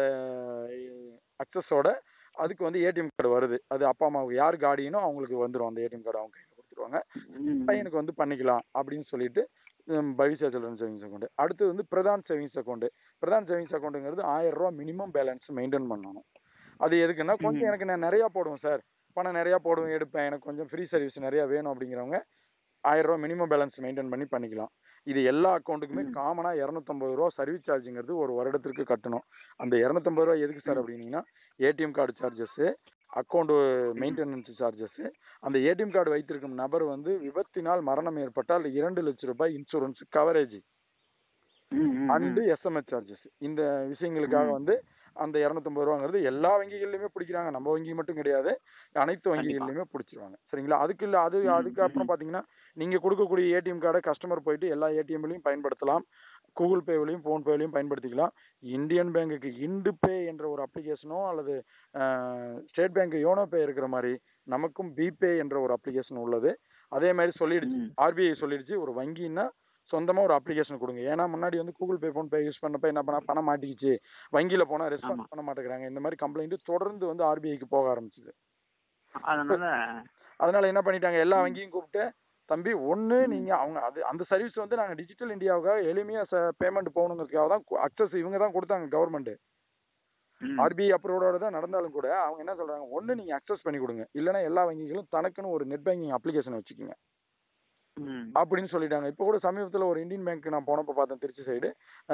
அக்சஸோட அதுக்கு வந்து ஏடிஎம் கார்டு வருது அது அப்பா அம்மாவுக்கு யார் கார்டியனோ அவங்களுக்கு வந்துடும் அந்த ஏடிஎம் கார்டு அவங்க கையில் கொடுத்துருவாங்க ம். பையனுக்கு வந்து பண்ணிக்கலாம் அப்படின்னு சொல்லிட்டு ஹம், பவிஷ்யா சில்ட்ரன் சேவிங்ஸ் அக்கௌண்ட் அடுத்து வந்து Pradhan savings account Pradhan savings அக்கௌண்ட்டுங்கிறது ஆயிரம் ரூபா மினிமம் பேலன்ஸ் மெயின்டைன் பண்ணணும் அது எதுக்குன்னா கொஞ்சம் ம். எனக்கு நான் நிறையா போடுவேன் சார் பணம் நிறையா போடுவேன் எடுப்பேன் எனக்கு கொஞ்சம் ஃப்ரீ சர்வீஸ் நிறையா வேணும் அப்படிங்கிறவங்க ஆயிரம் ரூபா மினிமம் பேலன்ஸ் மெயின்டைன் பண்ணி பண்ணிக்கலாம் இது எல்லா அக்கௌண்ட்டுக்குமே ம். காமனாக இரநூத்தம்பது ரூபா சர்வீஸ் சார்ஜுங்கிறது ஒரு வருடத்திற்கு கட்டணும் அந்த இரநூத்தம்பது ரூபா எதுக்கு சார் அப்படின்னீங்கன்னா ATM card charges account maintenance charges அந்த ஏடிஎம் கார்டு வைத்திருக்கும் நபர் வந்து விபத்தினால் மரணம் ஏற்பட்டால் இரண்டு லட்சம் ரூபாய் இன்சூரன்ஸ் கவரேஜ் ம், ம், அண்டு ம். எஸ்எம்எஸ் சார்ஜஸ் இந்த விஷயங்களுக்காக ம். வந்து அந்த இரநூத்தம்பது ரூபாங்கிறது எல்லா வங்கிகள்லையுமே பிடிக்கிறாங்க நம்ம வங்கி மட்டும் கிடையாது அனைத்து வங்கிகள்லையுமே பிடிச்சிருவாங்க சரிங்களா அதுக்கு இல்ல அது ம், அதுக்கப்புறம் ம். பாத்தீங்கன்னா நீங்க கொடுக்கக்கூடிய ஏடிஎம் கார்டை கஸ்டமர் போயிட்டு எல்லா ஏடிஎம்லையும் பயன்படுத்தலாம் கூகுள் பேவிலையும் ஃபோன் பேவிலையும் பயன்படுத்திக்கலாம் இந்தியன் பேங்குக்கு இண்டு பே என்ற ஒரு அப்ளிகேஷனோ அல்லது ஸ்டேட் பேங்க் யோனோ பே இருக்கிற மாதிரி நமக்கும் பிபே என்ற ஒரு அப்ளிகேஷன் உள்ளது அதே மாதிரி சொல்லிடுச்சு ம். ஆர்பிஐ சொல்லிடுச்சு ஒரு வங்கின்னா சொந்தமா ஒரு அப்ளிகேஷன் கொடுங்க ஏன்னா முன்னாடி வந்து Google Pay PhonePe use பண்ணப்ப என்ன பண்ணா பணம் மாட்டிக்கிச்சு வங்கியில போனா ரெஸ்பான்ஸ் ஆமா. பண்ண மாட்டேங்கிறாங்க இந்த மாதிரி கம்ப்ளைண்ட் தொடர்ந்து வந்து ஆர்பிஐக்கு போக ஆரம்பிச்சுது அதனால அதனால என்ன பண்ணிட்டாங்க எல்லா ம். வங்கியும் கூப்பிட்டு தம்பி ஒண்ணு ம். நீங்க அவங்க அது அந்த சர்வீஸ் வந்து நாங்க டிஜிட்டல் இந்தியாவுக்காக எளிமையா பேமெண்ட் போகணுங்கிறதுக்காக தான் அக்சஸ் இவங்க தான் கொடுத்தாங்க கவர்மெண்ட் ம். ஆர்பிஐ அப்ரூவோட தான் நடந்தாலும் கூட அவங்க என்ன சொல்றாங்க ஒண்ணு நீங்க அக்சஸ் பண்ணி கொடுங்க இல்லைன்னா எல்லா வங்கிகளும் தனக்குன்னு ஒரு நெட் பேங்கிங் அப்ளிகேஷன் வச்சுக்கோங்க ம். அப்படின்னு சொல்லிட்டாங்க இப்போ கூட சமீபத்தில் ஒரு இந்தியன் பேங்க் நான் போனப்போ பார்த்தேன் திருச்சி சைடு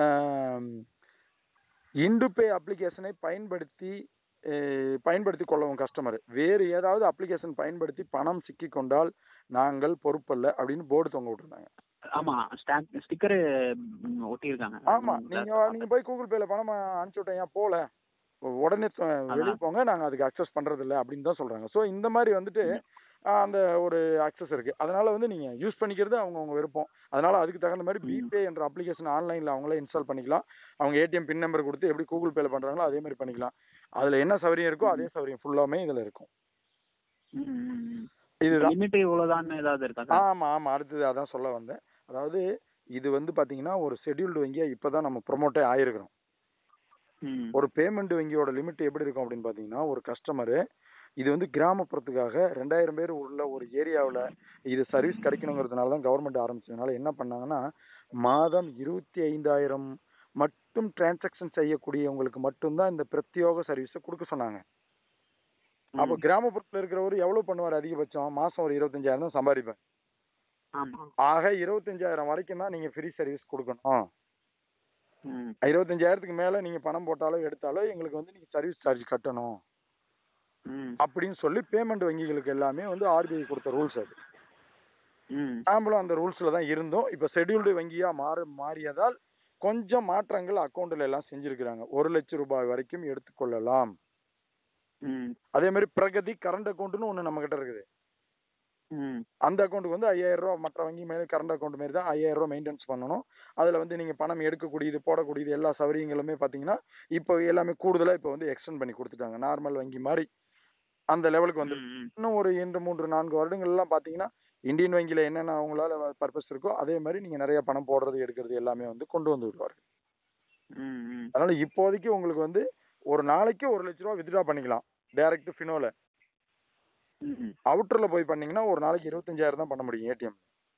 இண்டுபே அப்ளிகேஷனை பயன்படுத்தி அஹ், பயன்படுத்தி கொள்ளவும் கஸ்டமர் வேறு ஏதாவது அப்ளிகேஷன் பயன்படுத்தி பணம் சிக்கி கொண்டால் நாங்கள் பொறுப்பல்ல அப்படின்னு போர்டு தொங்க விட்டுருந்தாங்க ஆமா ஸ்டாம்ப் ஸ்டிக்கர் ஒட்டி இருக்காங்க ஆமா நீங்க நீங்க போய் கூகுள் பேல பணம் அனுப்பிச்சு விட்டேன் ஏன் போல உடனே தொ- வெளிய போங்க நாங்க அதுக்கு அக்சஸ் பண்றது இல்ல அப்படின்னு தான் சொல்றாங்க சோ இந்த மாதிரி வந்துட்டு ஆஹ், அந்த ஒரு அக்சஸ் இருக்கு அதனால வந்து நீங்க யூஸ் பண்ணிக்கிறது அவங்க அவங்க விருப்பம் அதனால அதுக்கு தகுந்த மாதிரி ம். பிபே என்ற அப்ளிகேஷன் ஆன்லைன்ல அவங்களே இன்ஸ்டால் பண்ணிக்கலாம் அவங்க ஏடிஎம் பின் நம்பர் கொடுத்து எப்படி கூகுள் பேல பண்றாங்களோ அதே மாதிரி பண்ணிக்கலாம் அதுல என்ன சௌகரியம் இருக்கோ அதே சௌகரியம் ஃபுல்லாமே இதுல இருக்கும் இதுதான் லிமிட் இவ்வளவுதான் ஏதாவது இருக்கா சார் ஆமா ஆமா அடுத்தது அதான் சொல்ல வந்தேன் அதாவது இது வந்து பாத்தீங்கன்னா ஒரு ஷெட்யூல்டு வங்கியா இப்பதான் நம்ம ப்ரொமோட்டே ஆயிருக்கிறோம் ம். ஒரு பேமெண்ட் வங்கியோட லிமிட் எப்படி இருக்கும் அப்படின்னு பாத்தீங்கன்னா ஒரு கஸ்டமரு இது வந்து கிராமப்புறத்துக்காக ரெண்டாயிரம் பேர் உள்ள ஒரு ஏரியாவில் இது சர்வீஸ் கிடைக்கணுங்கிறதுனால தான் கவர்மெண்ட் ஆரம்பிச்சதுனால என்ன பண்ணாங்கன்னா மாதம் இருபத்தி ஐந்தாயிரம் மட்டும் டிரான்சாக்ஷன் செய்யக்கூடியவங்களுக்கு மட்டும்தான் இந்த பிரத்யோக சர்வீஸை கொடுக்க சொன்னாங்க அப்போ ம். கிராமப்புறத்தில் இருக்கிறவர் எவ்வளவு பண்ணுவார் அதிகபட்சம் மாசம் ஒரு இருபத்தஞ்சாயிரம் தான் சம்பாதிப்பார் ஆமா ஆக இருபத்தஞ்சாயிரம் வரைக்கும் தான் நீங்க ஃப்ரீ சர்வீஸ் கொடுக்கணும் ம். இருபத்தஞ்சாயிரத்துக்கு மேல நீங்க பணம் போட்டாலோ எடுத்தாலோ எங்களுக்கு வந்து நீங்க சர்வீஸ் சார்ஜ் கட்டணும் ம். அப்படின்னு சொல்லி பேமெண்ட் வங்கிகளுக்கு எல்லாமே வந்து ஆர்பிஐ கொடுத்த ரூல்ஸ் அது ம் நாமளும் அந்த ரூல்ஸில் தான் இருந்தோம் இப்போ ஷெட்யூல்டு வங்கியாக மாற மாறியதால் கொஞ்சம் மாற்றங்கள் அக்கௌண்ட்டில் எல்லாம் செஞ்சுருக்கிறாங்க ஒரு லட்சம் ரூபாய் வரைக்கும் எடுத்துக்கொள்ளலாம் ம் அதே மாதிரி பிரகதி கரண்ட் அக்கௌண்ட்னு ஒன்று நம்மக்கிட்ட இருக்குது ம் அந்த அக்கௌண்ட்டுக்கு வந்து ஐயாயிரம் ரூபா மற்ற வங்கி மேலே கரண்ட் அக்கௌண்ட் மாதிரி தான் ஐயாயிரம் ரூபா மெயின்டெனன்ஸ் பண்ணணும் அதில் வந்து நீங்கள் பணம் எடுக்கக்கூடியது போடக்கூடியது எல்லா சௌகரியங்களுமே பார்த்தீங்கன்னா இப்போ எல்லாமே கூடுதலாக இப்போ வந்து எக்ஸ்டெண்ட் பண்ணி கொடுத்துட்டாங்க நார்மல் வங்கி மாதிரி அந்த லெவலுக்கு வந்து ம், ம். இன்னும் ஒரு இரண்டு மூன்று நான்கு வருடங்கள்லாம் பார்த்தீங்கன்னா இந்தியன் வங்கியில் என்னென்ன அவங்களால பர்பஸ் இருக்கோ அதே மாதிரி நீங்கள் நிறைய பணம் போடுறது எடுக்கிறது எல்லாமே வந்து கொண்டு வந்து விடுவார்கள் ம் ம் அதனால இப்போதைக்கு உங்களுக்கு வந்து ஒரு நாளைக்கு ஒரு லட்ச ரூபா வித்ட்ரா பண்ணிக்கலாம் டைரக்ட் ஃபினோல ம் அவுட்டரில் போய் பண்ணீங்கன்னா ஒரு நாளைக்கு இருபத்தஞ்சாயிரம் தான் பண்ண முடியும் ஏடிஎம்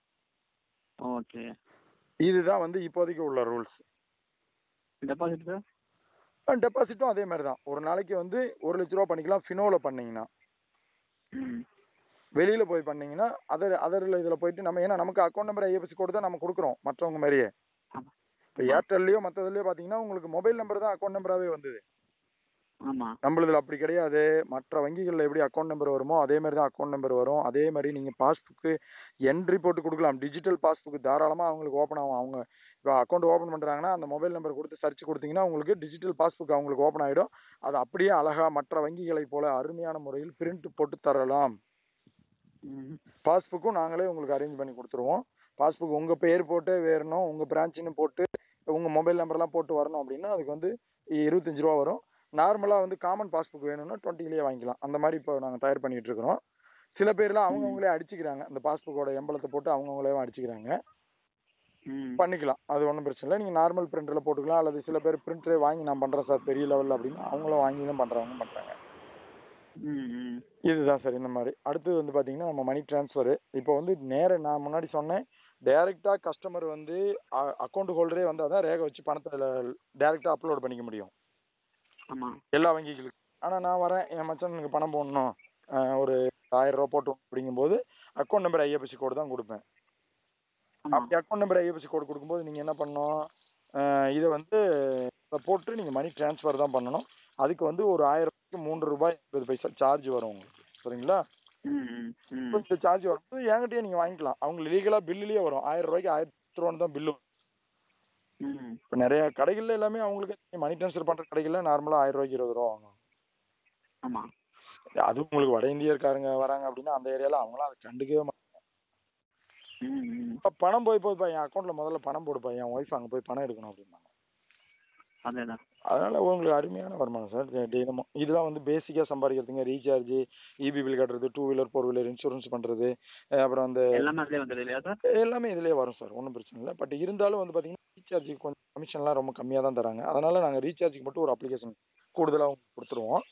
ஓகே இதுதான் வந்து இப்போதைக்கு உள்ள ரூல்ஸ் டெபாசிட் சார் டெபாசிட்டும் அதே மாதிரி தான் ஒரு நாளைக்கு வந்து ஒரு லட்ச ரூபா பண்ணிக்கலாம் ஃபினோல பண்ணீங்கன்னா ம் வெளியில போய் பண்ணீங்கன்னா அதர் அதர்ல இதுல போயிட்டு நம்ம ஏன்னா நமக்கு அக்கௌண்ட் நம்பர் ஐஎஃப்எஸ்சி கோடு தான் நம்ம கொடுக்குறோம் மற்றவங்க மாதிரியே ஆமா. இப்போ ஏர்டெல்லையோ மற்றதுலையோ பார்த்தீங்கன்னா உங்களுக்கு மொபைல் நம்பர் தான் அக்கௌண்ட் நம்பராகவே வந்தது ஆமாம் நம்மளதுல அப்படி கிடையாது மற்ற வங்கிகளில் எப்படி அக்கௌண்ட் நம்பர் வருமோ அதே மாதிரி தான் அக்கௌண்ட் நம்பர் வரும் அதே மாதிரி நீங்கள் பாஸ்புக்கு என்ட்ரி போட்டு கொடுக்கலாம் டிஜிட்டல் பாஸ்புக் தாராளமாக அவங்களுக்கு ஓப்பன் ஆகும் அவங்க இப்போ அக்கௌண்ட் ஓப்பன் பண்ணுறாங்கன்னா அந்த மொபைல் நம்பர் கொடுத்து சர்ச் கொடுத்தீங்கன்னா உங்களுக்கு டிஜிட்டல் பாஸ்புக் அவங்களுக்கு ஓப்பன் ஆகிடும் அது அப்படியே அழகா மற்ற வங்கிகளைப் போல அருமையான முறையில் பிரிண்ட் போட்டு தரலாம் ம் பாஸ்புக்கும் நாங்களே உங்களுக்கு அரேஞ்ச் பண்ணி கொடுத்துருவோம் பாஸ்புக் உங்கள் பேர் போட்டு வேறணும் உங்கள் பிரான்ச்சுன்னு போட்டு உங்கள் மொபைல் நம்பர்லாம் போட்டு வரணும் அப்படின்னா அதுக்கு வந்து இருபத்தஞ்சு ரூபா வரும் நார்மலாக வந்து காமன் பாஸ்புக் வேணும்னா டுவெண்ட்டிலேயே வாங்கிக்கலாம் அந்த மாதிரி இப்போ நாங்கள் தயார் பண்ணிட்டு இருக்கிறோம் சில பேர்லாம் அவங்கவுங்களே அடிச்சுக்கிறாங்க அந்த பாஸ்புக்கோட எம்பளத்தை போட்டு அவங்கவுங்களே அடிச்சுக்கிறாங்க ம் பண்ணிக்கலாம் அது ஒன்றும் பிரச்சனை இல்லை நீங்கள் நார்மல் பிரிண்டரில் போட்டுக்கலாம் அல்லது சில பேர் பிரிண்டரே வாங்கி நான் பண்ணுறேன் சார் பெரிய லெவலில் அப்படின்னு அவங்களும் வாங்கி தான் பண்ணுறவங்க பண்ணுறாங்க ம் ம் இதுதான் சார் இந்த மாதிரி அடுத்தது வந்து பார்த்தீங்கன்னா நம்ம மணி ட்ரான்ஸ்ஃபரு இப்போ வந்து நேர நான் முன்னாடி சொன்னேன் டைரெக்டாக கஸ்டமர் வந்து அக்கௌண்ட் ஹோல்டரே வந்து அதான் ரேகை வச்சு பணத்தை டைரெக்டாக அப்லோட் பண்ணிக்க முடியும் ஆமாம் எல்லா வங்கிகளுக்கும் ஆனால் நான் வரேன் என் மச்சானுக்கு பணம் போடணும் அஹ் ஒரு ஆயிரம் ரூபா போட்டு அப்படிங்கும்போது அக்கௌண்ட் நம்பர் ஐஎஃப்எஸ்சி கோடு தான் கொடுப்பேன் ஆமாம் அப்படி அக்கௌண்ட் நம்பர் ஐஎஃப்எஸ்சி கோடு கொடுக்கும்போது நீங்கள் என்ன பண்ணணும் அஹ் இதை வந்து இதை போட்டு நீங்கள் மணி ட்ரான்ஸ்ஃபர் தான் பண்ணணும் அதுக்கு வந்து ஒரு ஆயிரம் ரூபாய்க்கு மூன்று ரூபாய் எண்பது பைசா சார்ஜ் வரும் உங்களுக்கு சரிங்களா ம் ம் ம் இப்போ இந்த சார்ஜ் வரும்போது என்கிட்டயே நீங்கள் வாங்கிக்கலாம் அவங்க லீகலாக பில்லுலேயே வரும் ஆயிரம் ரூபாய்க்கு ஆயிரத்தி ரூபான்னு தான் பில்லு ம் இப்போ நிறைய கடைகள்ல எல்லாமே அவங்களுக்கு மணி ட்ரான்ஸ்ஃபர் பண்ணுற கடைகளில் நார்மலாக ஆயிரம் ரூபாய்க்கு இருபது ரூபா வாங்குவாங்க ஆமாம் அது உங்களுக்கு வட இந்தியர்காரங்க வராங்க அப்படின்னா அந்த ஏரியாவில் அவங்களாம் அதை கண்டுக்கவே மாட்டாங்க ம் ம் இப்போ பணம் போய் போதுப்பா என் அக்கௌண்ட்டில் முதல்ல பணம் போடுப்பா என் ஒய்ஃப் அங்கே போய் பணம் எடுக்கணும் அப்படிம்பாங்க அதே தான் அதனால உங்களுக்கு அருமையான வருமானம் சார் டெ- தினமும் இதெல்லாம் வந்து பேசிக்காக சம்பாதிக்கிறதுங்க ரீசார்ஜ் இபி பில் கட்டுறது two wheeler four wheeler insurance பண்ணுறது அப்புறம் அந்த எல்லாமே அதிலே வந்துடுது இல்லையா சார் எல்லாமே இதுலேயே வரும் சார் ஒன்றும் பிரச்சனை இல்லை பட் இருந்தாலும் வந்து பார்த்தீங்கன்னா ரீசார்ஜுக்கு கொஞ்சம் கமிஷன்லாம் ரொம்ப கம்மியாக தான் தராங்க அதனால நாங்கள் ரீசார்ஜுக்கு மட்டும் ஒரு அப்ளிகேஷன் கூடுதலாக உங்களுக்கு கொடுத்துருவோம்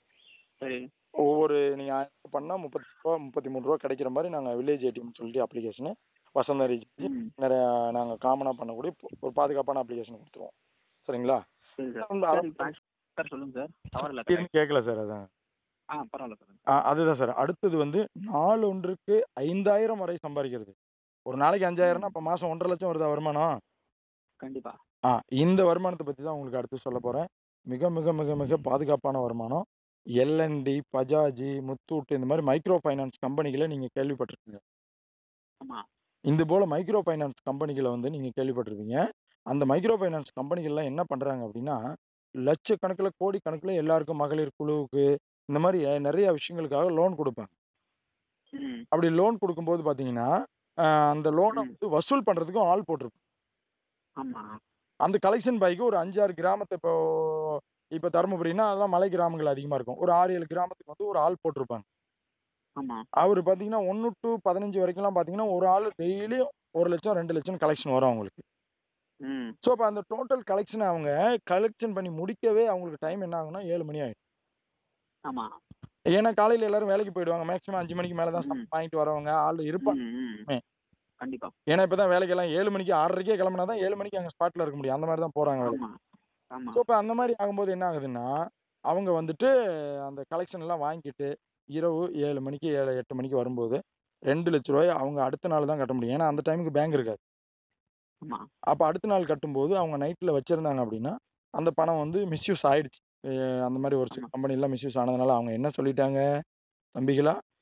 சரி ஒவ்வொரு நீங்கள் ஆயிரம் ரூபாய் பண்ணால் முப்பத்தி ரூபா முப்பத்தி மூணு ரூபா கிடைக்கிற மாதிரி நாங்கள் வில்லேஜ் ஏடிஎம்னு சொல்லிட்டு அப்ளிகேஷனு வசந்த ரீசார்ஜ் ம் நிறைய நாங்கள் காமனாக பண்ணக்கூடிய பொ- ஒரு பாதுகாப்பான அப்ளிகேஷன் கொடுத்துருவோம் சரிங்களா சரி சார் அந்த சரி தேங்க்ஸ் சார் சொல்லுங்கள் சார் தவறில்ல சார் கேட்கல சார் அதான் ஆ பரவாயில்ல சார் ஆ அதுதான் சார் அடுத்தது வந்து நாள் ஒன்றுக்கு ஐந்தாயிரம் வரை சம்பாதிக்கிறது ஒரு நாளைக்கு அஞ்சாயிரம்னா இப்போ மாதம் ஒன்றரை லட்சம் வருதா வருமானம் கண்டிப்பாக ஆ இந்த வருமானத்தை பற்றி தான் உங்களுக்கு அடுத்து சொல்ல போகிறேன் மிக மிக மிக மிக பாதுகாப்பான வருமானம் எல்என்டி பஜாஜி முத்தூட் இந்த மாதிரி மைக்ரோ ஃபைனான்ஸ் கம்பெனிகளை நீங்கள் கேள்விப்பட்டிருப்பீங்க ஆமாம் இந்த போல் மைக்ரோ ஃபைனான்ஸ் கம்பெனிகளை வந்து நீங்கள் கேள்விப்பட்டிருப்பீங்க அந்த மைக்ரோ ஃபைனான்ஸ் கம்பெனிகள்லாம் என்ன பண்ணுறாங்க அப்படின்னா லட்சக்கணக்கில் கோடி கணக்கில் எல்லாருக்கும் மகளிர் குழுவுக்கு இந்த மாதிரி அஹ், நிறைய விஷயங்களுக்காக லோன் கொடுப்பாங்க ம் அப்படி லோன் கொடுக்கும்போது பார்த்தீங்கன்னா அஹ், அந்த லோனை ம். வந்து வசூல் பண்ணுறதுக்கும் ஆள் போட்டிருப்பாங்க ஆமாம் அந்த கலெக்ஷன் பாய்க்கு ஒரு அஞ்சாறு கிராமத்தை இப்போ இப்போ தருமபுரினா அதெல்லாம் மலை கிராமங்கள் அதிகமாக இருக்கும் ஒரு ஆறு ஏழு கிராமத்துக்கு வந்து ஒரு ஆள் போட்டிருப்பாங்க ஆமாம் அவர் பார்த்தீங்கன்னா ஒன்று டு பதினஞ்சு வரைக்கும்லாம் பார்த்தீங்கன்னா ஒரு ஆள் டெய்லியும் ஒரு லட்சம் ரெண்டு லட்சம் கலெக்ஷன் வரும் அவங்களுக்கு ம் ஸோ அப்போ அந்த டோட்டல் கலெக்ஷனை அவங்க கலெக்ஷன் பண்ணி முடிக்கவே அவங்களுக்கு டைம் என்ன ஆகும்னா ஏழு மணி ஆகிடும் ஆமாம் ஏன்னா காலையில் எல்லாரும் வேலைக்கு போயிடுவாங்க மேக்ஸிமம் அஞ்சு மணிக்கு மேலே தான் ம். சம்பளம் வாங்கிட்டு வரவங்க ஆள் இருப்பாங்க ம் ம் கண்டிப்பாக ஏன்னா இப்போ தான் வேலைக்கெல்லாம் ஏழு மணிக்கு ஆறரைக்கே கிளம்புனா தான் ஏழு மணிக்கு அங்கே ஸ்பாட்டில் இருக்க முடியும் அந்த மாதிரி தான் போகிறாங்க வேலைக்கு ஆமாம் ஆமாம் ஸோ இப்போ அந்த மாதிரி ஆகும்போது என்ன ஆகுதுன்னா அவங்க வந்துட்டு அந்த கலெக்ஷன் எல்லாம் வாங்கிட்டு இரவு ஏழு மணிக்கு ஏழு எட்டு மணிக்கு வரும்போது ரெண்டு லட்ச ரூபாய் அவங்க அடுத்த நாள் தான் கட்ட முடியும் ஏன்னா அந்த டைமுக்கு பேங்க் இருக்காது ஆமாம் அப்போ அடுத்த நாள் கட்டும்போது அவங்க நைட்டில் வச்சுருந்தாங்க அப்படின்னா அந்த பணம் வந்து மிஸ்யூஸ் ஆயிடுச்சு அஹ் அந்த மாதிரி ஒரு சில ஆமா. கம்பெனிலாம் மிஸ்யூஸ் ஆனதுனால அவங்க என்ன சொல்லிட்டாங்க தம்பிகளா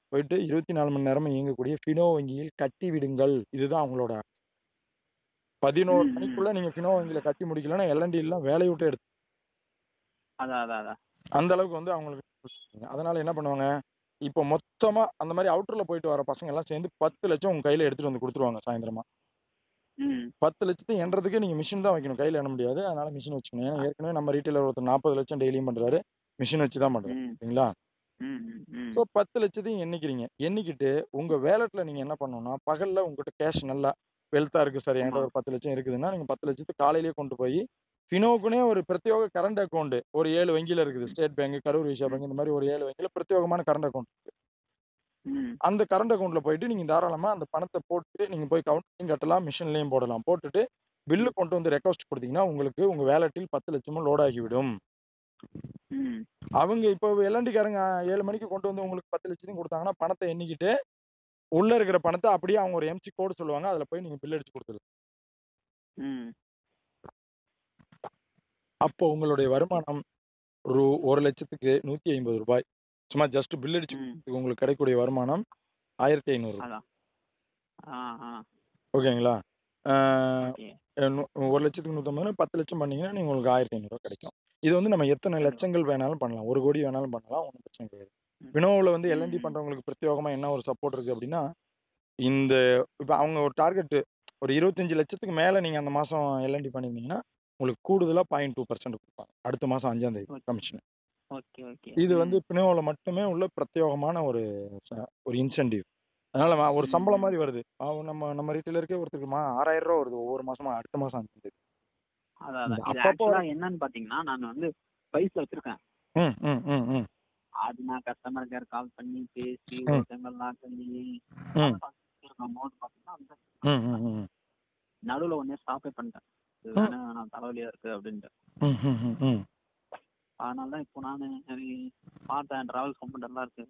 போயிட்டு இருபத்தி நாலு மணி நேரமும் இயங்கக்கூடிய ஃபினோ வங்கியில் கட்டி விடுங்கள் இதுதான் அவங்களோட பதினோரு ம், ம். மணிக்குள்ள நீங்க ஃபினோ வங்கியில கட்டி முடிக்கலன்னா எல்என்டி எல்லாம் வேலையை விட்டு எடுத்து அதான் அதான் அதான் அந்த அளவுக்கு வந்து அவங்களுக்கு அதனால என்ன பண்ணுவாங்க இப்போ மொத்தமா அந்த மாதிரி அவுட்டர்ல போயிட்டு வர பசங்க எல்லாம் சேர்ந்து பத்து லட்சம் உங்க கையில எடுத்துட்டு வந்து கொடுத்துருவாங்க சாயந்தரமா ம் பத்து லட்சத்தை எண்றதுக்கு நீங்க மிஷின் தான் வைக்கணும் கையில எண்ண முடியாது அதனால மிஷின் வச்சுக்கணும் ஏன்னா ஏற்கனவே நம்ம ரீட்டைலர் ஒருத்தர் நாற்பது லட்சம் டெய்லியும் பண்றாரு மிஷின் வச்சு தான் பண்றாரு ம் சரிங்களா ம் ம், ம் ஸோ பத்து லட்சத்தையும் எண்ணிக்கிறீங்க எண்ணிக்கிட்டு உங்க வேலட்ல நீங்க என்ன பண்ணணும்னா பகல்ல உங்ககிட்ட கேஷ் நல்லா வெல்த்தா இருக்கு சார் என்கிட்ட ஆமா. ஒரு பத்து லட்சம் இருக்குதுன்னா நீங்க பத்து லட்சத்தை காலையிலேயே கொண்டு போய் ஃபினோக்குனே ஒரு பிரத்யேக கரண்ட் அக்கௌண்ட் ஒரு ஏழு வங்கியில இருக்குது ஸ்டேட் பேங்க் கரூர் விஷயா பேங்க் இந்த மாதிரி ஒரு ஏழு வங்கியில பிரத்யேகமான கரண்ட் அக்கௌண்ட் இருக்கு ம் அந்த கரண்ட் அக்கௌண்ட்ல போயிட்டு நீங்க தாராளமா அந்த பணத்தை போட்டு நீங்க போய் கவுண்ட்லையும் கட்டலாம் மிஷின்லயும் போடலாம் போட்டுட்டு பில்லு கொண்டு வந்து ரெக்வஸ்ட் கொடுத்தீங்கன்னா உங்களுக்கு உங்க வேலட்டில் பத்து லட்சமும் லோட் ஆகிவிடும் ம் அவங்க இப்போ எல்என்டிக்காரங்க ஏழு மணிக்கு கொண்டு வந்து உங்களுக்கு பத்து லட்சத்தையும் கொடுத்தாங்கன்னா பணத்தை எண்ணிக்கிட்டு உள்ள இருக்கிற பணத்தை அப்படியே அவங்க ஒரு எம்சி கோடு சொல்லுவாங்க அதுல போய் நீங்க பில் அடிச்சு கொடுத்துருங்க ம் அப்போ உங்களுடைய வருமானம் ஒரு ஒரு லட்சத்துக்கு நூத்தி ஐம்பது ரூபாய் சும்மா ஜஸ்ட் பில் அடிச்சு ம் கொடுத்ததுக்கு உங்களுக்கு கிடைக்கக்கூடிய வருமானம் ஆயிரத்தி ஐநூறு அதான் ஆ ஆ ஓகேங்களா ஆஹ் ஓகே அஹ் நூ- ஒரு லட்சத்துக்கு நூற்றம்பது பத்து லட்சம் பண்ணீங்கன்னா நீங்க உங்களுக்கு ஆயிரத்தி ஐநூறுரூவா கிடைக்கும் இது வந்து நம்ம எத்தனை கண்டிப்பா. லட்சங்கள் வேணாலும் பண்ணலாம் ஒரு கோடி வேணாலும் பண்ணலாம் ஒன்றும் பிரச்சனை கிடையாது ம். வினோவில் வந்து ம், எல்என்டி ம். பண்றவங்களுக்கு பிரத்யேகமா என்ன ஒரு சப்போர்ட் இருக்கு அப்படின்னா இந்த இப்போ அவங்க ஒரு டார்கெட் ஒரு இருபத்தஞ்சு லட்சத்துக்கு மேல நீங்க அந்த மாசம் எல்என்டி பண்ணியிருந்தீங்கன்னா உங்களுக்கு கூடுதலா பாயிண்ட் டூ பர்சன்ட் கொடுப்பாங்க அடுத்த மாசம் அஞ்சாம் தேதி ஓகே கமிஷன் ஓகே ஓகே இது ம் வந்து பினோவில் மட்டுமே உள்ள பிரத்யேகமான ஒரு ச- ஒரு இன்சென்டிவ் அதனால மா- ஒரு சம்பளம் ம் மாதிரி வருது அவன் நம்ம நம்ம ரீட்டைலருக்கே ஒருத்தருக்கு மா ஆறாயிரம் ரூபா வருது ஒவ்வொரு மாசமா அடுத்த மாசம் அஞ்சாம் தேதி அதான் இந்த அதான் இது அப்பப்போ ஆக்சுவலா என்னன்னு பாத்தீங்கன்னா நான் வந்து பைசா வச்சிருக்கேன் ம் ம் ம் ம் அது நான் கஸ்டமர் கேர் கால் பண்ணி பேசி ம். ஒருத்தங்கள்லாம் சொல்லி ம் இருக்கும் போது பாத்தீங்கன்னா அந்த ம் ம் ம் நடுவுல ஒன்னே ஸ்டாப்பே பண்ணிட்டேன் இது ம். வேணாம் நான் தலைவலியா இருக்கு அப்படின்ட்டு ம் ம் ம் ம் அதனால தான் இப்போ நான் சரி பார்த்தேன் டிராவல் கம்ஃபர்டபுளாக இருக்கு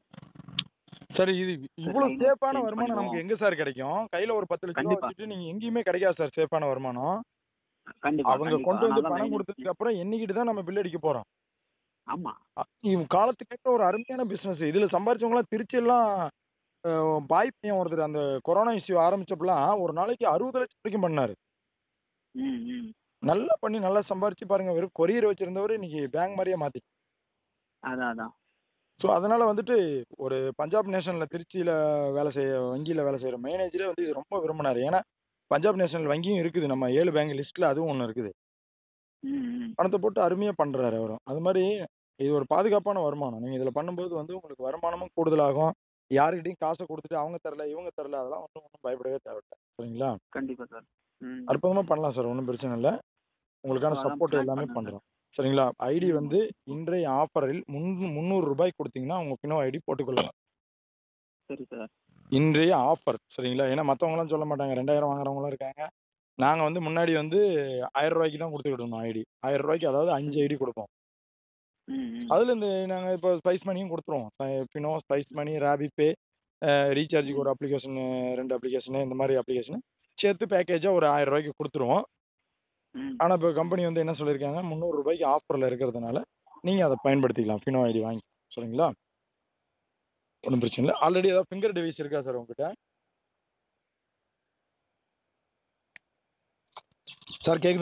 சரி இது இவ்வளவு line சேஃபான change வருமானம் நமக்கு பண்ணிடுவோம். எங்க சார் கிடைக்கும் கையில ஒரு பத்து லட்ச ரூபா கண்டிப்பா. வச்சுட்டு நீங்க எங்கேயுமே கிடைக்காது சார் சேஃபான வருமானம் கண்டிப்பா அவங்க கண்டிப்பா கொண்டு வந்து அதனால பணம் line கொடுத்ததுக்கு அப்புறம் எண்ணிக்கிட்டு தான் நம்ம பில் அடிக்க போறோம் ஆமா அ- இவ் காலத்துக்கேற்ற ஒரு அருமையான பிசினஸ் இதுல சம்பாரிச்சவங்க எல்லாம் திருச்சி எல்லாம் அஹ், பாய் பையன் ஒருத்தர் அந்த கொரோனா இஷ்யூ ஆரம்பிச்சப்பலாம் ஒரு நாளைக்கு அறுபது லட்சம் வரைக்கும் பண்ணாரு ம் ம் நல்லா பண்ணி நல்லா சம்பாரிச்சு பாருங்க வெறும் கொரியர் வச்சிருந்தவர் இன்னைக்கு பேங்க் மாதிரியே மாத்தி அதான் அதான் ஸோ அதனால வந்துட்டு ஒரு பஞ்சாப் நேஷனல்ல திருச்சியில வேலை செய்ய வங்கியில வேலை செய்யற மேனேஜரே வந்து இது ரொம்ப விரும்பினாரு ஏன்னா பஞ்சாப் நேஷனல் வங்கியும் இருக்குது நம்ம ஏழு பேங்க் லிஸ்ட்ல அதுவும் ஒன்று இருக்குது ம் ம் பணத்தை போட்டு அருமையா பண்றாரு அவரும் அது மாதிரி இது ஒரு பாதுகாப்பான வருமானம் நீங்க இதுல பண்ணும்போது வந்து உங்களுக்கு வருமானமும் கூடுதலாகும் யாருக்கிட்டையும் காசை கொடுத்துட்டு அவங்க தரல இவங்க தரல அதெல்லாம் ஒன்றும் ஒன்றும் பயப்படவே தேவையில்ல சரிங்களா கண்டிப்பா சார் ம் அற்புதமா பண்ணலாம் சார் ஒன்றும் பிரச்சனை இல்லை உங்களுக்கான அதான் சப்போர்ட் plan எல்லாமே பண்ணேன் சார். பண்றோம் சரிங்களா ஐடி ம். வந்து இன்றைய ஆஃபரில் முன் முந்நூறு ரூபாய் கொடுத்தீங்கன்னா உங்க பினோ ஐடி போட்டுக்கொள்ளலாம் சரி சார் இன்றைய ஆஃபர் சரிங்களா ஏன்னா மற்றவங்களாம் சொல்ல மாட்டாங்க ரெண்டாயிரம் வாங்குறவங்களும் இருக்காங்க நாங்கள் வந்து முன்னாடி வந்து ஆயிரம் ரூபாய்க்கு தான் கொடுத்துக்கிட்டு இருந்தோம் ஐடி ஆயிரம் ரூபாய்க்கு அதாவது அஞ்சு ஐடி கொடுப்போம் ம் ம் அதுல இந்த நாங்கள் இப்போ ஸ்பைஸ் மணியும் கொடுத்துருவோம் Fino spice money RapiPay ரீசார்ஜுக்கு ஒரு அப்ளிகேஷன் ரெண்டு அப்ளிகேஷன் இந்த மாதிரி அப்ளிகேஷன் சேர்த்து பேக்கேஜாக ஒரு ஆயிரம் ரூபாய்க்கு கொடுத்துருவோம் ம் ஆனால் இப்போ கம்பெனி வந்து என்ன சொல்லியிருக்காங்க முந்நூறு ரூபாய்க்கு ஆஃபரில் இருக்கிறதுனால நீங்கள் அதை பயன்படுத்திக்கலாம் ஃபினோ ஐடி வாங்கி சரிங்களா ஒன்றும் பிரச்சனை இல்லை ஆல்ரெடி ஏதாவது ஃபிங்கர் டிவைஸ் இருக்கா சார் உங்ககிட்ட சார் கேக்குது